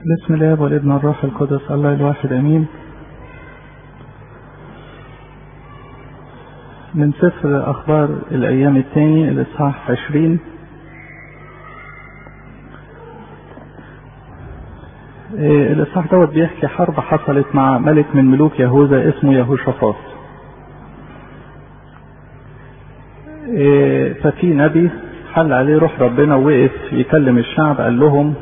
بسم الله والابن الروح القدس الله الواحد امين من سفر اخبار الايام الثاني الاصحاح عشرين إيه الاصحاح دوت بيحكي حرب حصلت مع ملك من ملوك يهوذا اسمه يهوشافاط إيه ففي نبي حل عليه روح ربنا ووقف يكلم الشعب قال لهم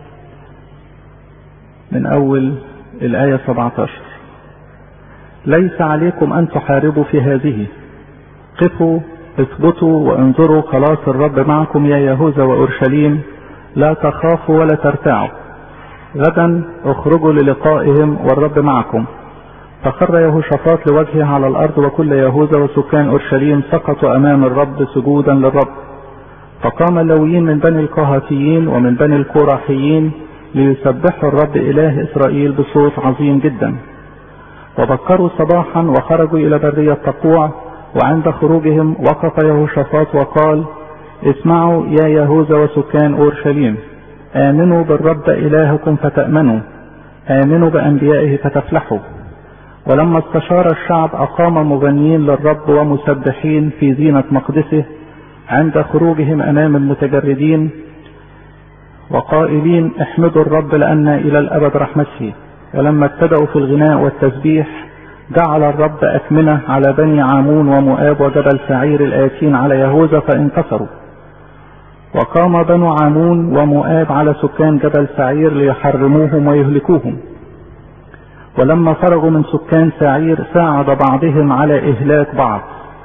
من أول الآية 17 ليس عليكم أن تحاربوا في هذه قفوا اثبتوا وانظروا خلاص الرب معكم يا يهوذا وأورشليم لا تخافوا ولا ترتاعوا غدا اخرجوا للقائهم والرب معكم فخر يهوشافاط لوجهه على الأرض وكل يهوذا وسكان أورشليم سقطوا أمام الرب سجودا للرب فقام اللويين من بني القهاتيين ومن بني الكوراحيين ليسبحوا الرب إله إسرائيل بصوت عظيم جدا وبكروا صباحا وخرجوا إلى برية تقوع وعند خروجهم وقف يهوشافاط وقال اسمعوا يا يهوذا وسكان أورشليم آمنوا بالرب إلهكم فتأمنوا آمنوا بأنبيائه فتفلحوا ولما استشار الشعب أقام مغنيين للرب ومسبحين في زينة مقدسه عند خروجهم أمام المتجردين وقائلين احمدوا الرب لأن إلى الأبد رحمته ولما ابتدأوا في الغناء والتسبيح جعل الرب أكمنة على بني عامون ومؤاب وجبل سعير الآتين على يهوذا فانتصروا وقام بنو عامون ومؤاب على سكان جبل سعير ليحرموهم ويهلكوهم ولما فرغوا من سكان سعير ساعد بعضهم على إهلاك بعض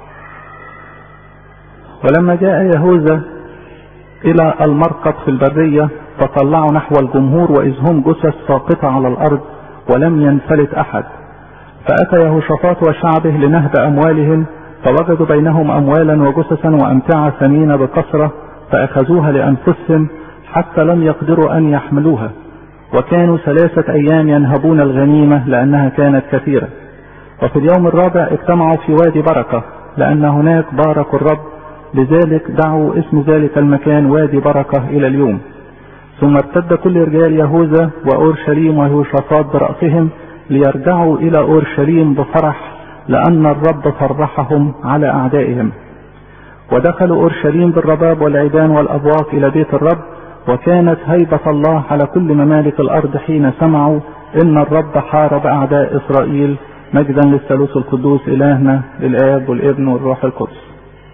ولما جاء يهوذا إلى المرقد في البرية فطلعوا نحو الجمهور وإذ هم جثث ساقطة على الأرض ولم ينفلت أحد فأتى يهوشافاط وشعبه لنهب أموالهم فوجدوا بينهم أموالا وجثثا وأمتعة ثمينة بكثرة فأخذوها لأنفسهم حتى لم يقدروا أن يحملوها وكانوا ثلاثة أيام ينهبون الغنيمة لأنها كانت كثيرة وفي اليوم الرابع اجتمعوا في وادي بركة لأن هناك باركوا الرب لذلك دعوا اسم ذلك المكان وادي بركة إلى اليوم ثم ارتد كل رجال يهوذا وأورشليم ويهوشافاط برأسهم ليرجعوا إلى أورشليم بفرح لأن الرب فرحهم على أعدائهم ودخلوا أورشليم بالرباب والعيدان والأبواق إلى بيت الرب وكانت هيبة الله على كل ممالك الأرض حين سمعوا إن الرب حارب أعداء إسرائيل مجدا للثالوث القدوس إلهنا الآب والابن والروح القدس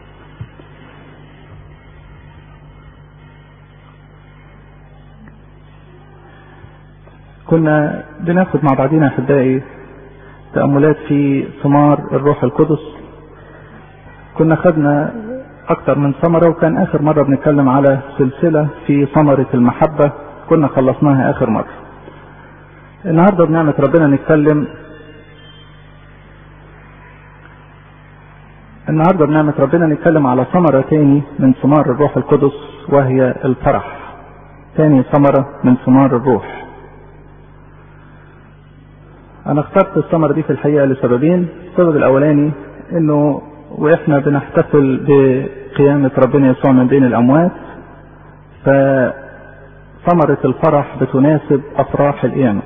كنا بناخد مع بعضنا احبائي تأملات في ثمار الروح القدس كنا خدنا اكتر من ثمرة وكان اخر مرة بنتكلم على سلسلة في ثمرة المحبة كنا خلصناها اخر مرة النهاردة بنعمة ربنا نتكلم النهاردة بنعمة ربنا نتكلم على ثمرة تاني من ثمار الروح القدس وهي الفرح تاني ثمرة من ثمار الروح انا اخترت الثمرة دي في الحقيقة لسببين السبب الاولاني انه واحنا بنحتفل بقيامة ربنا يسوع من بين الاموات فثمرة الفرح بتناسب افراح القيامة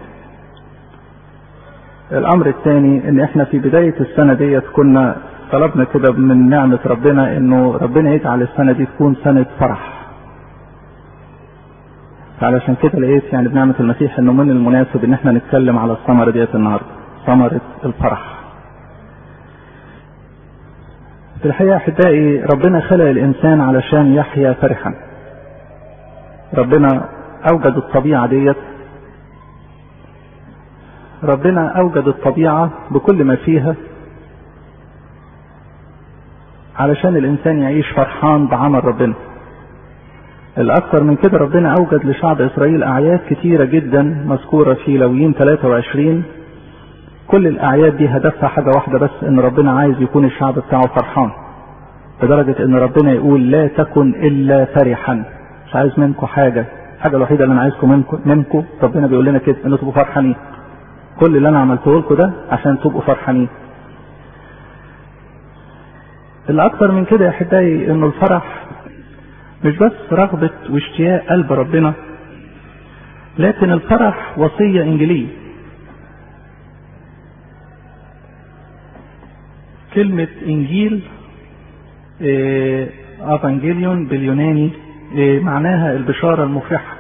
الامر الثاني ان احنا في بداية السنة ديت كنا طلبنا كده من نعمة ربنا انه ربنا يجعل السنة دي تكون سنة فرح فعلشان كده لقيت يعني بنعمة المسيح انه من المناسب ان احنا نتكلم على الثمرة ديت النهاردة ثمرة الفرح في الحقيقة احبائي ربنا خلق الانسان علشان يحيا فرحا ربنا اوجد الطبيعة ديت ربنا اوجد الطبيعة بكل ما فيها علشان الانسان يعيش فرحان بعمل ربنا الأكثر من كده ربنا أوجد لشعب إسرائيل أعياد كتيرة جدا مذكورة في لويين 23 كل الأعياد دي هدفها حاجة واحدة بس إن ربنا عايز يكون الشعب بتاعه فرحان لدرجة إن ربنا يقول لا تكن إلا فرحا مش عايز منكم حاجة الحاجة الوحيدة اللي أنا عايزكم منكم, منكم ربنا بيقول لنا كده إن تبقوا فرحانين كل اللي أنا عملته لكم ده عشان تبقوا فرحانين الأكثر من كده يا أحبائي إنه الفرح مش بس رغبة واشتياق قلب ربنا لكن الفرح وصية إنجيلية كلمة إنجيل أفانجيليون باليوناني معناها البشارة المفرحة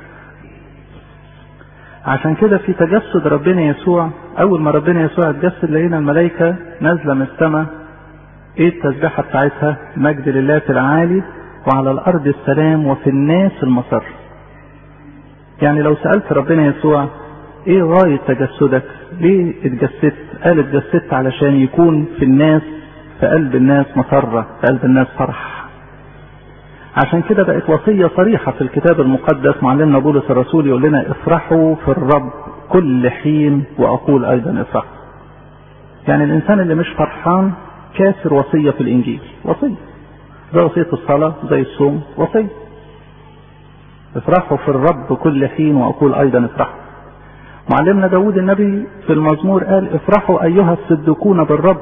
عشان كده في تجسد ربنا يسوع أول ما ربنا يسوع اتجسد لقينا الملائكة نازلة من السماء إيه التسبيحة بتاعتها مجد لله في العالي وعلى الأرض السلام وفي الناس المسر يعني لو سألت ربنا يسوع ايه غاية تجسدك ليه اتجسدت قال اتجسدت علشان يكون في الناس في قلب الناس مسرة في قلب الناس فرح عشان كده بقت وصية صريحة في الكتاب المقدس معلمنا بولس الرسول يقول لنا افرحوا في الرب كل حين واقول ايضا افرحوا يعني الانسان اللي مش فرحان كاسر وصية في الانجيل وصية زي وصية الصلاة زي الصوم وصية افرحوا في الرب كل حين واقول ايضا افرحوا معلمنا داود النبي في المزمور قال افرحوا ايها الصديقون بالرب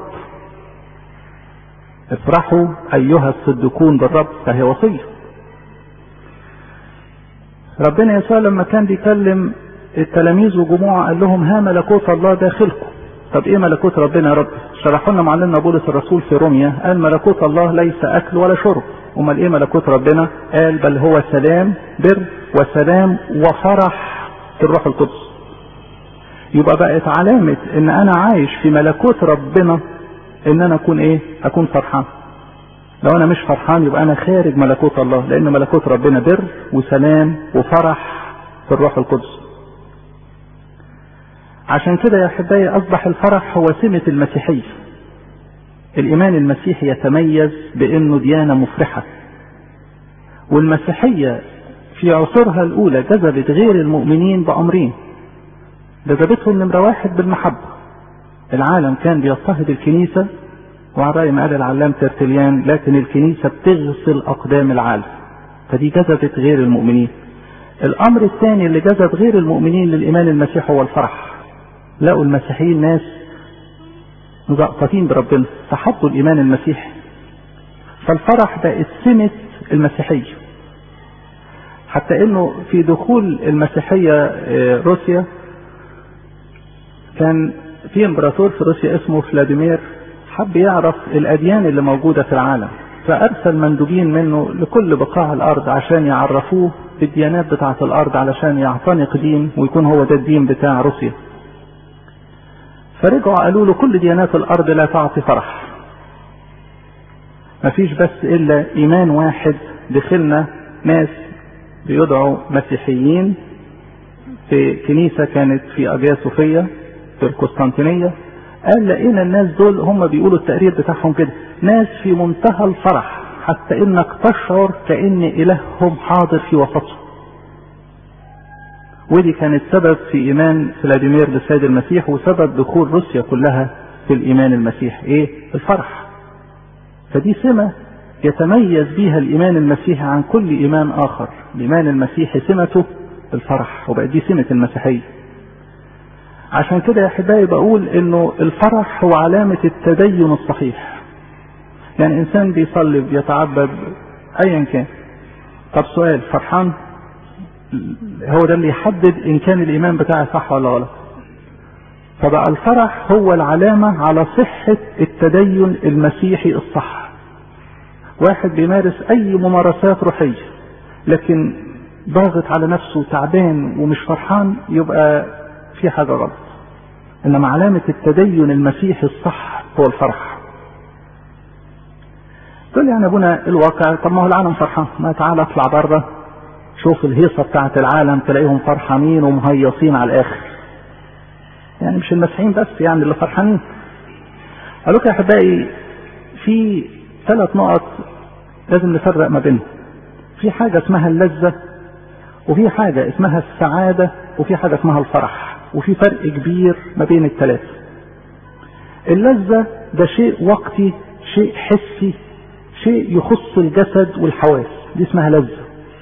افرحوا ايها الصديقون بالرب فهي وصيه ربنا يسوع لما كان بيكلم التلاميذ وجموعه قال لهم ها ملكوت الله داخلكم طب ايه ملكوت ربنا يا رب شرحوا لنا معلمنا بولس الرسول في روميا قال ملكوت الله ليس اكل ولا شرب امال ايه ملكوت ربنا قال بل هو سلام بر وسلام وفرح في الروح القدس يبقى بقت علامة ان انا عايش في ملكوت ربنا ان انا اكون ايه اكون فرحان لو انا مش فرحان يبقى انا خارج ملكوت الله لان ملكوت ربنا بر وسلام وفرح في الروح القدس عشان كده يا احبائي اصبح الفرح هو سمة المسيحية الايمان المسيحي يتميز بانه ديانة مفرحة والمسيحية في عصورها الاولى جذبت غير المؤمنين بامرين جذبتهم نمرة واحد بالمحبة العالم كان بيضطهد الكنيسة وعلى رأي ما قال العلام ترتليان لكن الكنيسة بتغسل أقدام العالم فدي جذبت غير المؤمنين الأمر الثاني اللي جذب غير المؤمنين للإيمان المسيحي هو الفرح لقوا المسيحيين ناس مزقطين بربنا فحبوا الإيمان المسيحي فالفرح بقت سمة المسيحية حتى انه في دخول المسيحية روسيا كان في امبراطور في روسيا اسمه فلاديمير حب يعرف الاديان اللي موجودة في العالم فارسل مندوبين منه لكل بقاع الارض عشان يعرفوه بالديانات بتاعة الارض علشان يعتنق دين ويكون هو ده الدين بتاع روسيا فرجعوا قالوا له كل ديانات الارض لا تعطي فرح مفيش بس الا ايمان واحد دخلنا ناس بيدعوا مسيحيين في كنيسة كانت في أجيا صوفيا في القسطنطينية قال لقينا الناس دول هم بيقولوا التقرير بتاعهم كده ناس في منتهى الفرح حتى انك تشعر كأن إلههم حاضر في وسطهم ودي كانت سبب في إيمان فلاديمير بالسيد المسيح وسبب دخول روسيا كلها في الإيمان المسيحي إيه؟ الفرح فدي سمة يتميز بها الإيمان المسيحي عن كل إيمان آخر الإيمان المسيحي سمته الفرح وبقى دي سمة المسيحية عشان كده يا أحبائي بقول إنه الفرح هو علامة التدين الصحيح يعني إنسان بيصلي بيتعبد أيا كان طب سؤال فرحان هو ده اللي يحدد إن كان الإيمان بتاعي صح ولا غلط فبقى الفرح هو العلامة على صحة التدين المسيحي الصح واحد بيمارس اي ممارسات روحية لكن ضاغط على نفسه تعبان ومش فرحان يبقى في حاجة غلط انما علامة التدين المسيحي الصح هو الفرح تقول يعني ابونا الواقع طب ما هو العالم فرحان ما تعالى اطلع بره شوف الهيصة بتاعت العالم تلاقيهم فرحانين ومهيصين على الاخر يعني مش المسيحيين بس يعني اللي فرحانين قالوا يا احبائي في ثلاث نقط لازم نفرق ما بينهم في حاجة اسمها اللذة وفي حاجة اسمها السعادة وفي حاجة اسمها الفرح وفي فرق كبير ما بين الثلاثة اللذة ده شيء وقتي شيء حسي شيء يخص الجسد والحواس دي اسمها لذة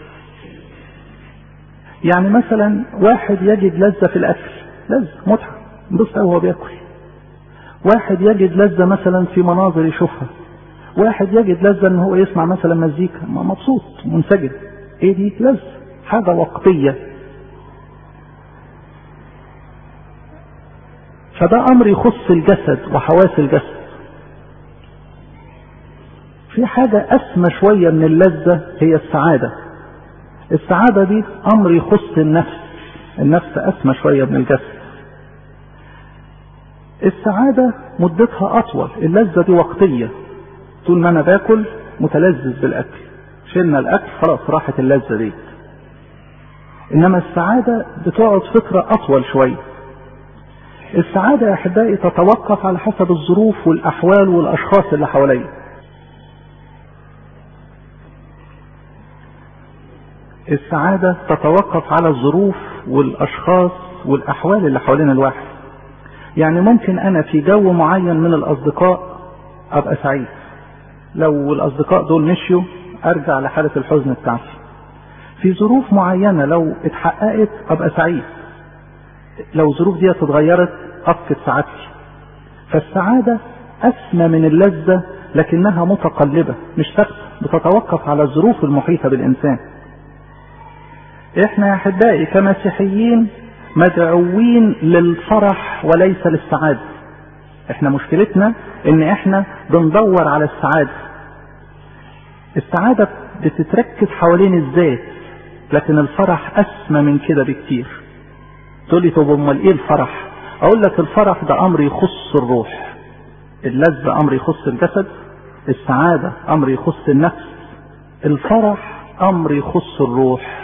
يعني مثلا واحد يجد لذة في الأكل لذة متعة بص وهو بياكل واحد يجد لذة مثلا في مناظر يشوفها واحد يجد لذة ان هو يسمع مثلا مزيكا مبسوط منسجم ايه دي لذة حاجة وقتية فده امر يخص الجسد وحواس الجسد في حاجة اسمى شوية من اللذة هي السعادة السعادة دي امر يخص النفس النفس اسمى شوية من الجسد السعادة مدتها اطول اللذة دي وقتية طول ما انا باكل متلذذ بالاكل شلنا الاكل خلاص راحت اللذة دي انما السعادة بتقعد فترة اطول شوية السعادة يا احبائي تتوقف على حسب الظروف والاحوال والاشخاص اللي حواليا السعادة تتوقف على الظروف والاشخاص والاحوال اللي حوالين الواحد يعني ممكن انا في جو معين من الاصدقاء ابقى سعيد لو الاصدقاء دول مشيوا ارجع لحالة الحزن بتاعتي في ظروف معينة لو اتحققت ابقى سعيد لو الظروف دي اتغيرت افقد سعادتي فالسعادة اسمى من اللذة لكنها متقلبة مش ثابتة بتتوقف على الظروف المحيطة بالانسان احنا يا احبائي كمسيحيين مدعوين للفرح وليس للسعادة احنا مشكلتنا ان احنا بندور على السعادة السعادة بتتركز حوالين الذات لكن الفرح اسمى من كده بكتير تقول لي طب امال ايه الفرح اقول لك الفرح ده امر يخص الروح اللذة امر يخص الجسد السعادة امر يخص النفس الفرح امر يخص الروح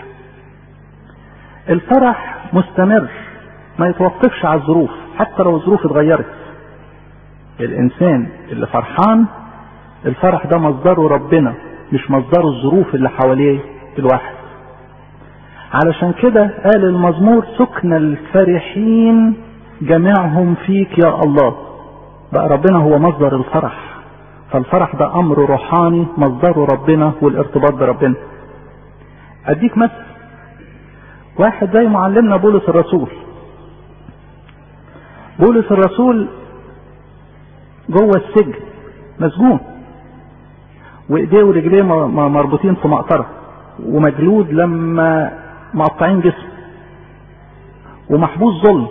الفرح مستمر ما يتوقفش على الظروف حتى لو الظروف اتغيرت الانسان اللي فرحان الفرح ده مصدره ربنا مش مصدره الظروف اللي حواليه الواحد علشان كده قال المزمور سكن الفرحين جميعهم فيك يا الله بقى ربنا هو مصدر الفرح فالفرح ده امر روحاني مصدره ربنا والارتباط بربنا اديك مثل واحد زي معلمنا بولس الرسول بولس الرسول جوه السجن مسجون وايديه ورجليه مربوطين في مقطره ومجلود لما مقطعين جسمه ومحبوس ظلم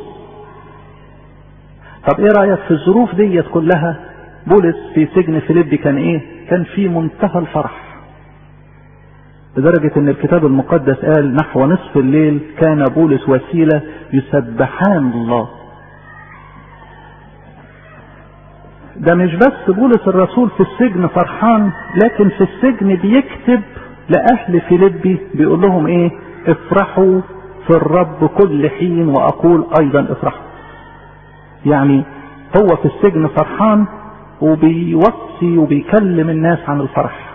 طب ايه رايك في الظروف ديت كلها بولس في سجن فيليبي كان ايه كان في منتهى الفرح لدرجة ان الكتاب المقدس قال نحو نصف الليل كان بولس وسيلة يسبحان الله ده مش بس بولس الرسول في السجن فرحان لكن في السجن بيكتب لأهل فيليبي بيقول لهم ايه افرحوا في الرب كل حين واقول ايضا افرحوا يعني هو في السجن فرحان وبيوصي وبيكلم الناس عن الفرح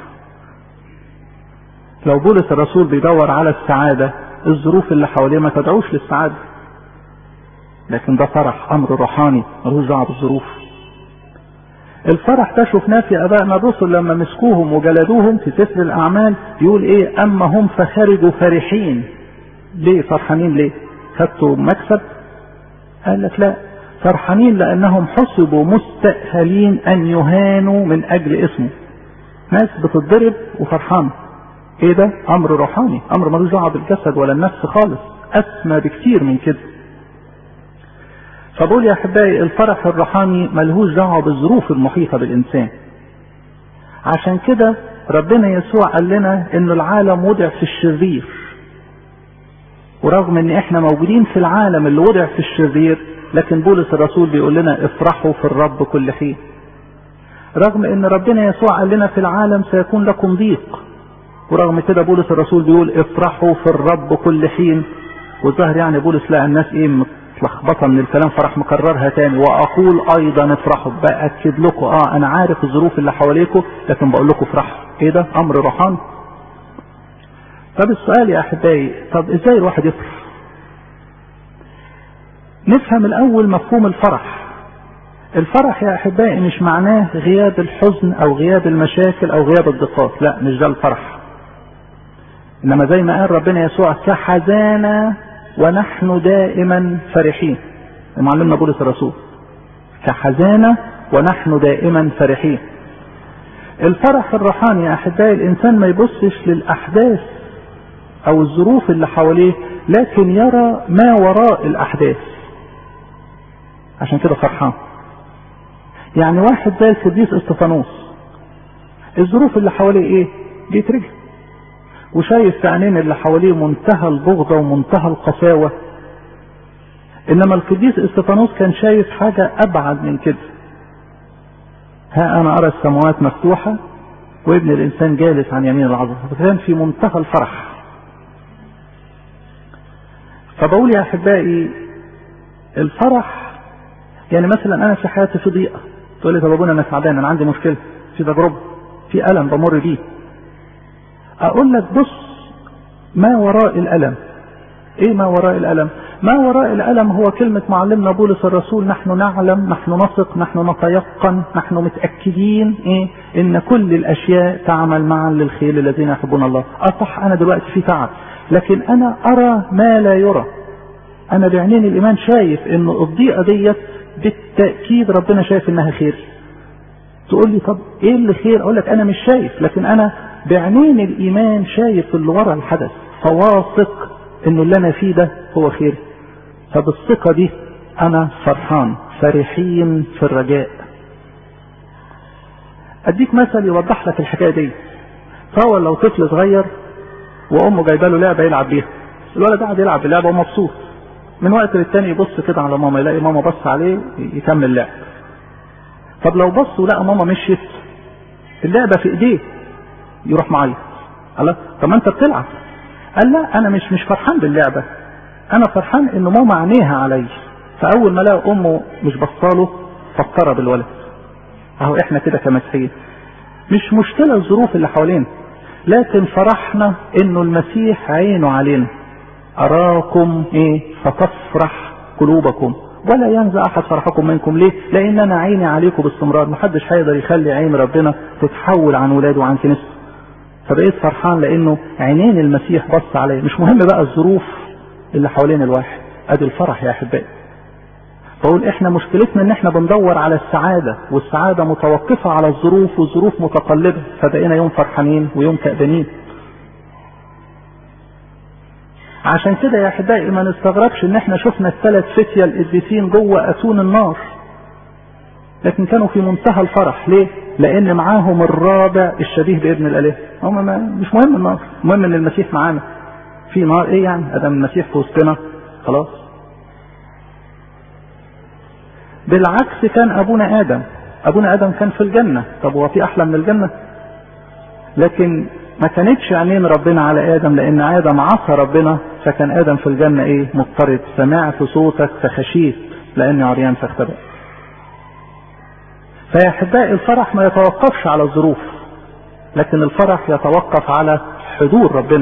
لو بولس الرسول بيدور على السعادة الظروف اللي حواليه ما تدعوش للسعادة لكن ده فرح امر روحاني ملوش دعوه بالظروف الفرح ده شفناه في ابائنا الرسل لما مسكوهم وجلدوهم في سفر الاعمال يقول ايه اما هم فخرجوا فرحين ليه فرحانين ليه خدتوا مكسب قال لك لا فرحانين لانهم حسبوا مستأهلين ان يهانوا من اجل اسمه ناس بتتضرب وفرحانه ايه ده امر روحاني امر ملوش دعوه بالجسد ولا النفس خالص اسمى بكتير من كده فبقول يا احبائي الفرح الروحاني ملهوش دعوه بالظروف المحيطه بالانسان عشان كده ربنا يسوع قال لنا ان العالم وضع في الشرير ورغم ان احنا موجودين في العالم اللي وضع في الشرير لكن بولس الرسول بيقول لنا افرحوا في الرب كل حين رغم ان ربنا يسوع قال لنا في العالم سيكون لكم ضيق ورغم كده بولس الرسول بيقول افرحوا في الرب كل حين والظاهر يعني بولس لقى الناس ايه متلخبطه من الكلام فراح مكررها تاني واقول ايضا افرحوا باكد لكم اه انا عارف الظروف اللي حواليكم لكن بقول لكم افرحوا ايه ده امر روحاني طب السؤال يا احبائي طب ازاي الواحد يفرح نفهم الاول مفهوم الفرح الفرح يا احبائي مش معناه غياب الحزن او غياب المشاكل او غياب الضيقات لا مش ده الفرح انما زي ما قال ربنا يسوع كحزانة ونحن دائما فرحين معلمنا بولس الرسول كحزانة ونحن دائما فرحين الفرح الروحاني يا احبائي الانسان ما يبصش للاحداث او الظروف اللي حواليه لكن يرى ما وراء الاحداث عشان كده فرحان يعني واحد زي القديس استفانوس الظروف اللي حواليه ايه بيترجم وشايف في عينين اللي حواليه منتهى البغضة ومنتهى القساوة انما القديس استفانوس كان شايف حاجة ابعد من كده ها انا ارى السماوات مفتوحة وابن الانسان جالس عن يمين العظمة فكان في منتهى الفرح فبقول يا احبائي الفرح يعني مثلا انا في حياتي في ضيقه تقول لي طب ابونا انا تعبان انا عندي مشكله في تجربه في الم بمر بيه اقول لك بص ما وراء الالم ايه ما وراء الالم ما وراء الالم هو كلمه معلمنا بولس الرسول نحن نعلم نحن نثق نحن نتيقن نحن متاكدين ايه ان كل الاشياء تعمل معا للخير الذين يحبون الله اصح انا دلوقتي في تعب لكن انا ارى ما لا يرى انا بعينين الايمان شايف ان الضيقه ديت بالتاكيد ربنا شايف انها خير تقول لي طب ايه اللي خير اقول لك انا مش شايف لكن انا بعينين الايمان شايف اللي ورا الحدث فواثق انه اللي انا فيه ده هو خير فبالثقه دي انا فرحان فرحين في الرجاء اديك مثل يوضح لك الحكايه دي تصور لو طفل صغير وامه جايبه له لعبه يلعب بيها الولد قاعد يلعب باللعبه ومبسوط من وقت للتاني يبص كده على ماما يلاقي ماما بص عليه يكمل لعب طب لو بص ولقى ماما مشيت اللعبه في ايديه يروح معيط الله طب ما انت بتلعب قال لا انا مش مش فرحان باللعبه انا فرحان ان ماما عينيها عليا فاول ما لقى امه مش بصاله فكر بالولد اهو احنا كده كمسيحيين مش مشكله الظروف اللي حوالينا لكن فرحنا انه المسيح عينه علينا اراكم ايه فتفرح قلوبكم ولا ينزع احد فرحكم منكم ليه لان انا عيني عليكم باستمرار محدش هيقدر يخلي عين ربنا تتحول عن ولاده وعن كنيسته فبقيت فرحان لانه عينين المسيح بص عليا مش مهم بقى الظروف اللي حوالين الواحد ادي الفرح يا احبائي بقول احنا مشكلتنا ان احنا بندور على السعادة والسعادة متوقفة على الظروف والظروف متقلبة فبقينا يوم فرحانين ويوم كأبانين عشان كده يا احبائي ما نستغربش ان احنا شفنا الثلاث فتية القديسين جوه اتون النار لكن كانوا في منتهى الفرح ليه لان معاهم الرابع الشبيه بابن الاله هم ما مش مهم النار المهم ان المسيح معانا في نار ايه يعني ادم المسيح في وسطنا خلاص بالعكس كان ابونا ادم ابونا ادم كان في الجنة طب هو في احلى من الجنة لكن ما كانتش عينين ربنا على ادم لان ادم عصى ربنا فكان ادم في الجنة ايه مضطرب سمعت صوتك فخشيت لاني عريان فاختبأ فيا احبائي الفرح ما يتوقفش على الظروف لكن الفرح يتوقف على حضور ربنا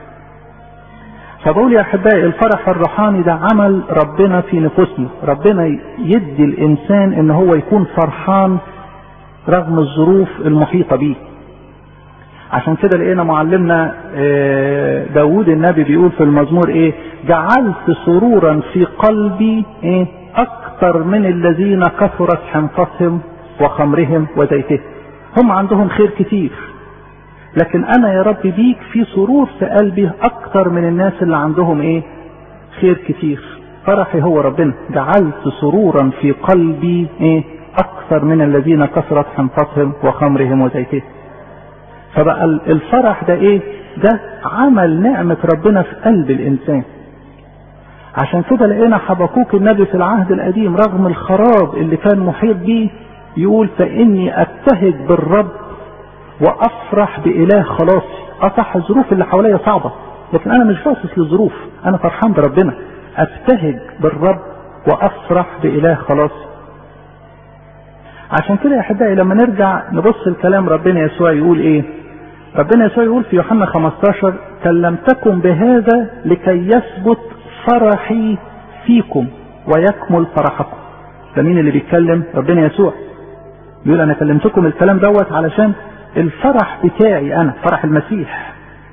فبقول يا احبائي الفرح الروحاني ده عمل ربنا في نفوسنا ربنا يدي الانسان ان هو يكون فرحان رغم الظروف المحيطه بيه عشان كده لقينا معلمنا داود النبي بيقول في المزمور ايه جعلت سرورا في قلبي ايه اكثر من الذين كثرت حنطتهم وخمرهم وزيتهم هم عندهم خير كتير لكن انا يا رب بيك في سرور في قلبي اكتر من الناس اللي عندهم ايه خير كتير فرحي هو ربنا جعلت سرورا في قلبي ايه اكثر من الذين كثرت حنطتهم وخمرهم وزيتهم فبقى الفرح ده ايه ده عمل نعمة ربنا في قلب الانسان عشان كده لقينا حبكوك النبي في العهد القديم رغم الخراب اللي كان محيط بيه يقول فاني ابتهج بالرب وافرح باله خلاصي اصح الظروف اللي حواليا صعبة لكن انا مش باصص للظروف انا فرحان بربنا ابتهج بالرب وافرح باله خلاصي عشان كده يا احبائي لما نرجع نبص الكلام ربنا يسوع يقول ايه ربنا يسوع يقول في يوحنا 15 كلمتكم بهذا لكي يثبت فرحي فيكم ويكمل فرحكم ده مين اللي بيتكلم ربنا يسوع بيقول انا كلمتكم الكلام دوت علشان الفرح بتاعي انا فرح المسيح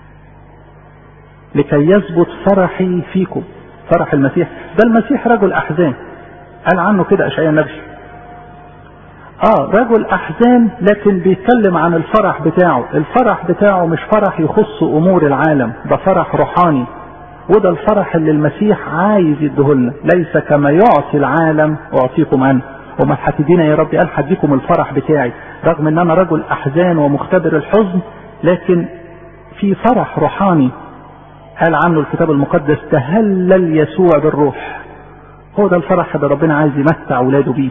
لكي يثبت فرحي فيكم فرح المسيح ده المسيح رجل احزان قال عنه كده اشعياء النبي اه رجل احزان لكن بيتكلم عن الفرح بتاعه الفرح بتاعه مش فرح يخص امور العالم ده فرح روحاني وده الفرح اللي المسيح عايز يديهولنا ليس كما يعطي العالم اعطيكم انا وما هتدينا يا ربي قال هديكم الفرح بتاعي رغم ان انا رجل احزان ومختبر الحزن لكن في فرح روحاني قال عنه الكتاب المقدس تهلل يسوع بالروح هو ده الفرح اللي ربنا عايز يمتع اولاده بيه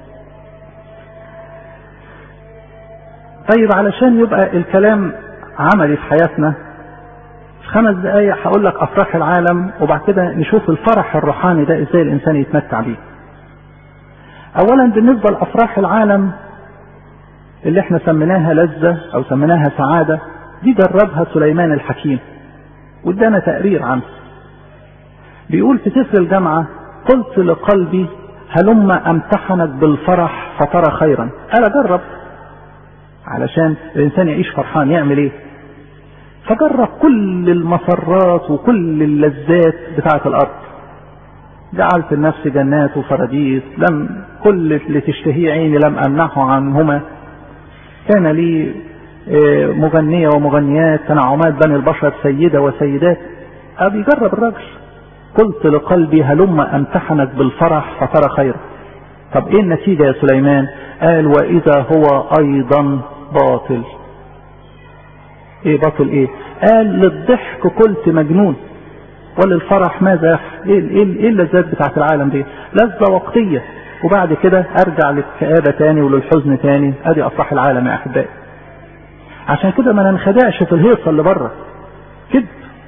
طيب علشان يبقى الكلام عملي في حياتنا في خمس دقايق هقول لك افراح العالم وبعد كده نشوف الفرح الروحاني ده ازاي الانسان يتمتع بيه اولا بالنسبه لافراح العالم اللي احنا سميناها لذه او سميناها سعاده دي جربها سليمان الحكيم وادانا تقرير عنه بيقول في سفر الجامعه قلت لقلبي هلم امتحنك بالفرح فترى خيرا قال اجرب علشان الانسان يعيش فرحان يعمل ايه فجرب كل المسرات وكل اللذات بتاعه الارض جعلت النفس جنات وفراديس لم كل اللي تشتهيه عيني لم امنعه عنهما كان لي مغنية ومغنيات تنعمات بني البشر سيدة وسيدات أبي جرب الراجل قلت لقلبي هلم أمتحنك بالفرح فترى خيرا طب إيه النتيجة يا سليمان قال وإذا هو أيضا باطل إيه باطل إيه قال للضحك قلت مجنون وللفرح ماذا يفعل إيه, إيه, إيه اللذات بتاعت العالم دي لذة وقتية وبعد كده أرجع للكآبة تاني وللحزن تاني أدي أفراح العالم يا أحبائي عشان كده ما ننخدعش في الهيصه اللي بره كده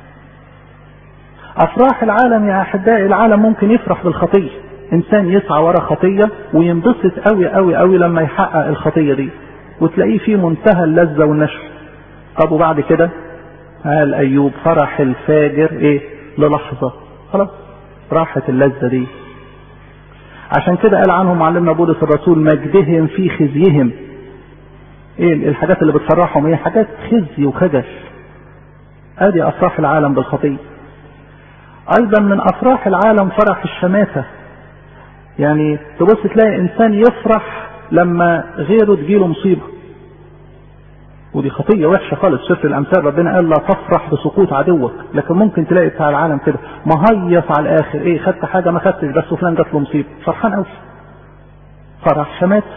افراح العالم يا احبائي العالم ممكن يفرح بالخطيه انسان يسعى ورا خطيه وينبسط قوي قوي قوي لما يحقق الخطيه دي وتلاقيه في منتهى اللذه والنشر طب وبعد كده قال ايوب فرح الفاجر ايه للحظه خلاص راحت اللذه دي عشان كده قال عنهم معلمنا بولس الرسول مجدهم في خزيهم ايه الحاجات اللي بتفرحهم ايه حاجات خزي وخجل ادي افراح العالم بالخطيه ايضا من افراح العالم فرح الشماتة يعني تبص تلاقي انسان يفرح لما غيره تجيله مصيبة ودي خطية وحشة خالص سفر الامثال ربنا قال لا تفرح بسقوط عدوك لكن ممكن تلاقي بتاع العالم كده مهيص على الاخر ايه خدت حاجة ما خدتش بس فلان جات له مصيبة فرحان قوي فرح شماتة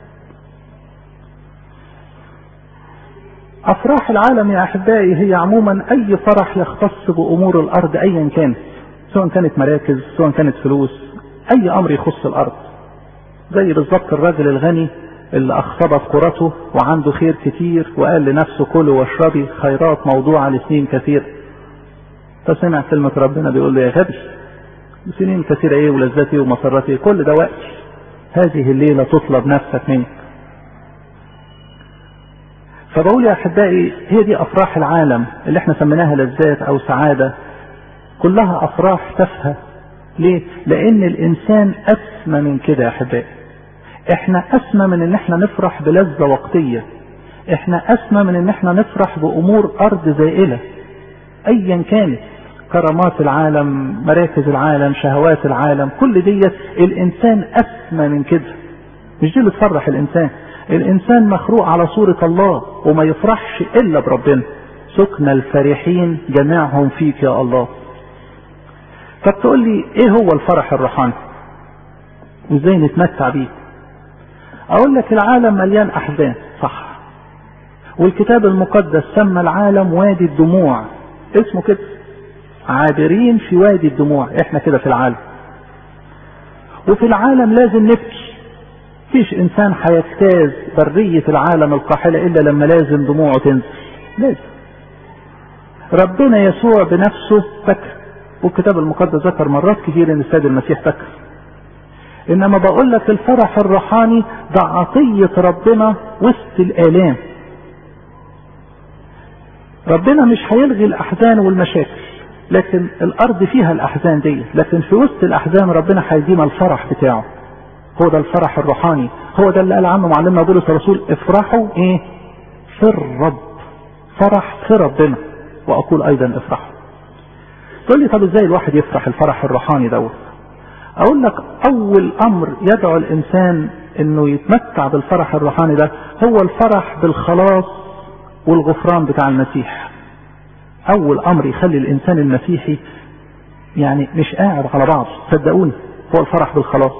افراح العالم يا احبائي هي عموما اي فرح يختص بامور الارض ايا كان سواء كانت مراكز سواء كانت فلوس اي امر يخص الارض زي بالظبط الراجل الغني اللي اخصبت قرته وعنده خير كتير وقال لنفسه كلوا واشربي خيرات موضوعه لسنين كثير فسمع كلمة ربنا بيقول له يا غبي سنين كثيرة ايه ولذاتي ومسرتي كل ده وقت هذه الليلة تطلب نفسك منك فبقول يا احبائي هي دي افراح العالم اللي احنا سميناها لذات او سعاده كلها افراح تافهه ليه؟ لان الانسان اسمى من كده يا احبائي احنا اسمى من ان احنا نفرح بلذه وقتيه احنا اسمى من ان احنا نفرح بامور ارض زائله ايا كانت كرامات العالم مراكز العالم شهوات العالم كل ديت الانسان اسمى من كده مش دي اللي تفرح الانسان الانسان مخلوق على صورة الله وما يفرحش الا بربنا سكن الفرحين جميعهم فيك يا الله طب تقول لي ايه هو الفرح الروحاني وازاي نتمتع بيه اقول لك العالم مليان احزان صح والكتاب المقدس سمى العالم وادي الدموع اسمه كده عابرين في وادي الدموع احنا كده في العالم وفي العالم لازم نبكي مفيش انسان هيجتاز برية العالم القاحلة الا لما لازم دموعه تنزل لازم ربنا يسوع بنفسه بكى والكتاب المقدس ذكر مرات كثير ان السيد المسيح بكى انما بقول لك الفرح الروحاني ده عطية ربنا وسط الالام ربنا مش هيلغي الاحزان والمشاكل لكن الارض فيها الاحزان دي لكن في وسط الاحزان ربنا هيدينا الفرح بتاعه هو ده الفرح الروحاني هو ده اللي قال عنه معلمنا بولس الرسول افرحوا ايه في الرب فرح في ربنا واقول ايضا افرحوا تقول لي طب ازاي الواحد يفرح الفرح الروحاني دوت اقول لك اول امر يدعو الانسان انه يتمتع بالفرح الروحاني ده هو الفرح بالخلاص والغفران بتاع المسيح اول امر يخلي الانسان المسيحي يعني مش قاعد على بعض صدقوني هو الفرح بالخلاص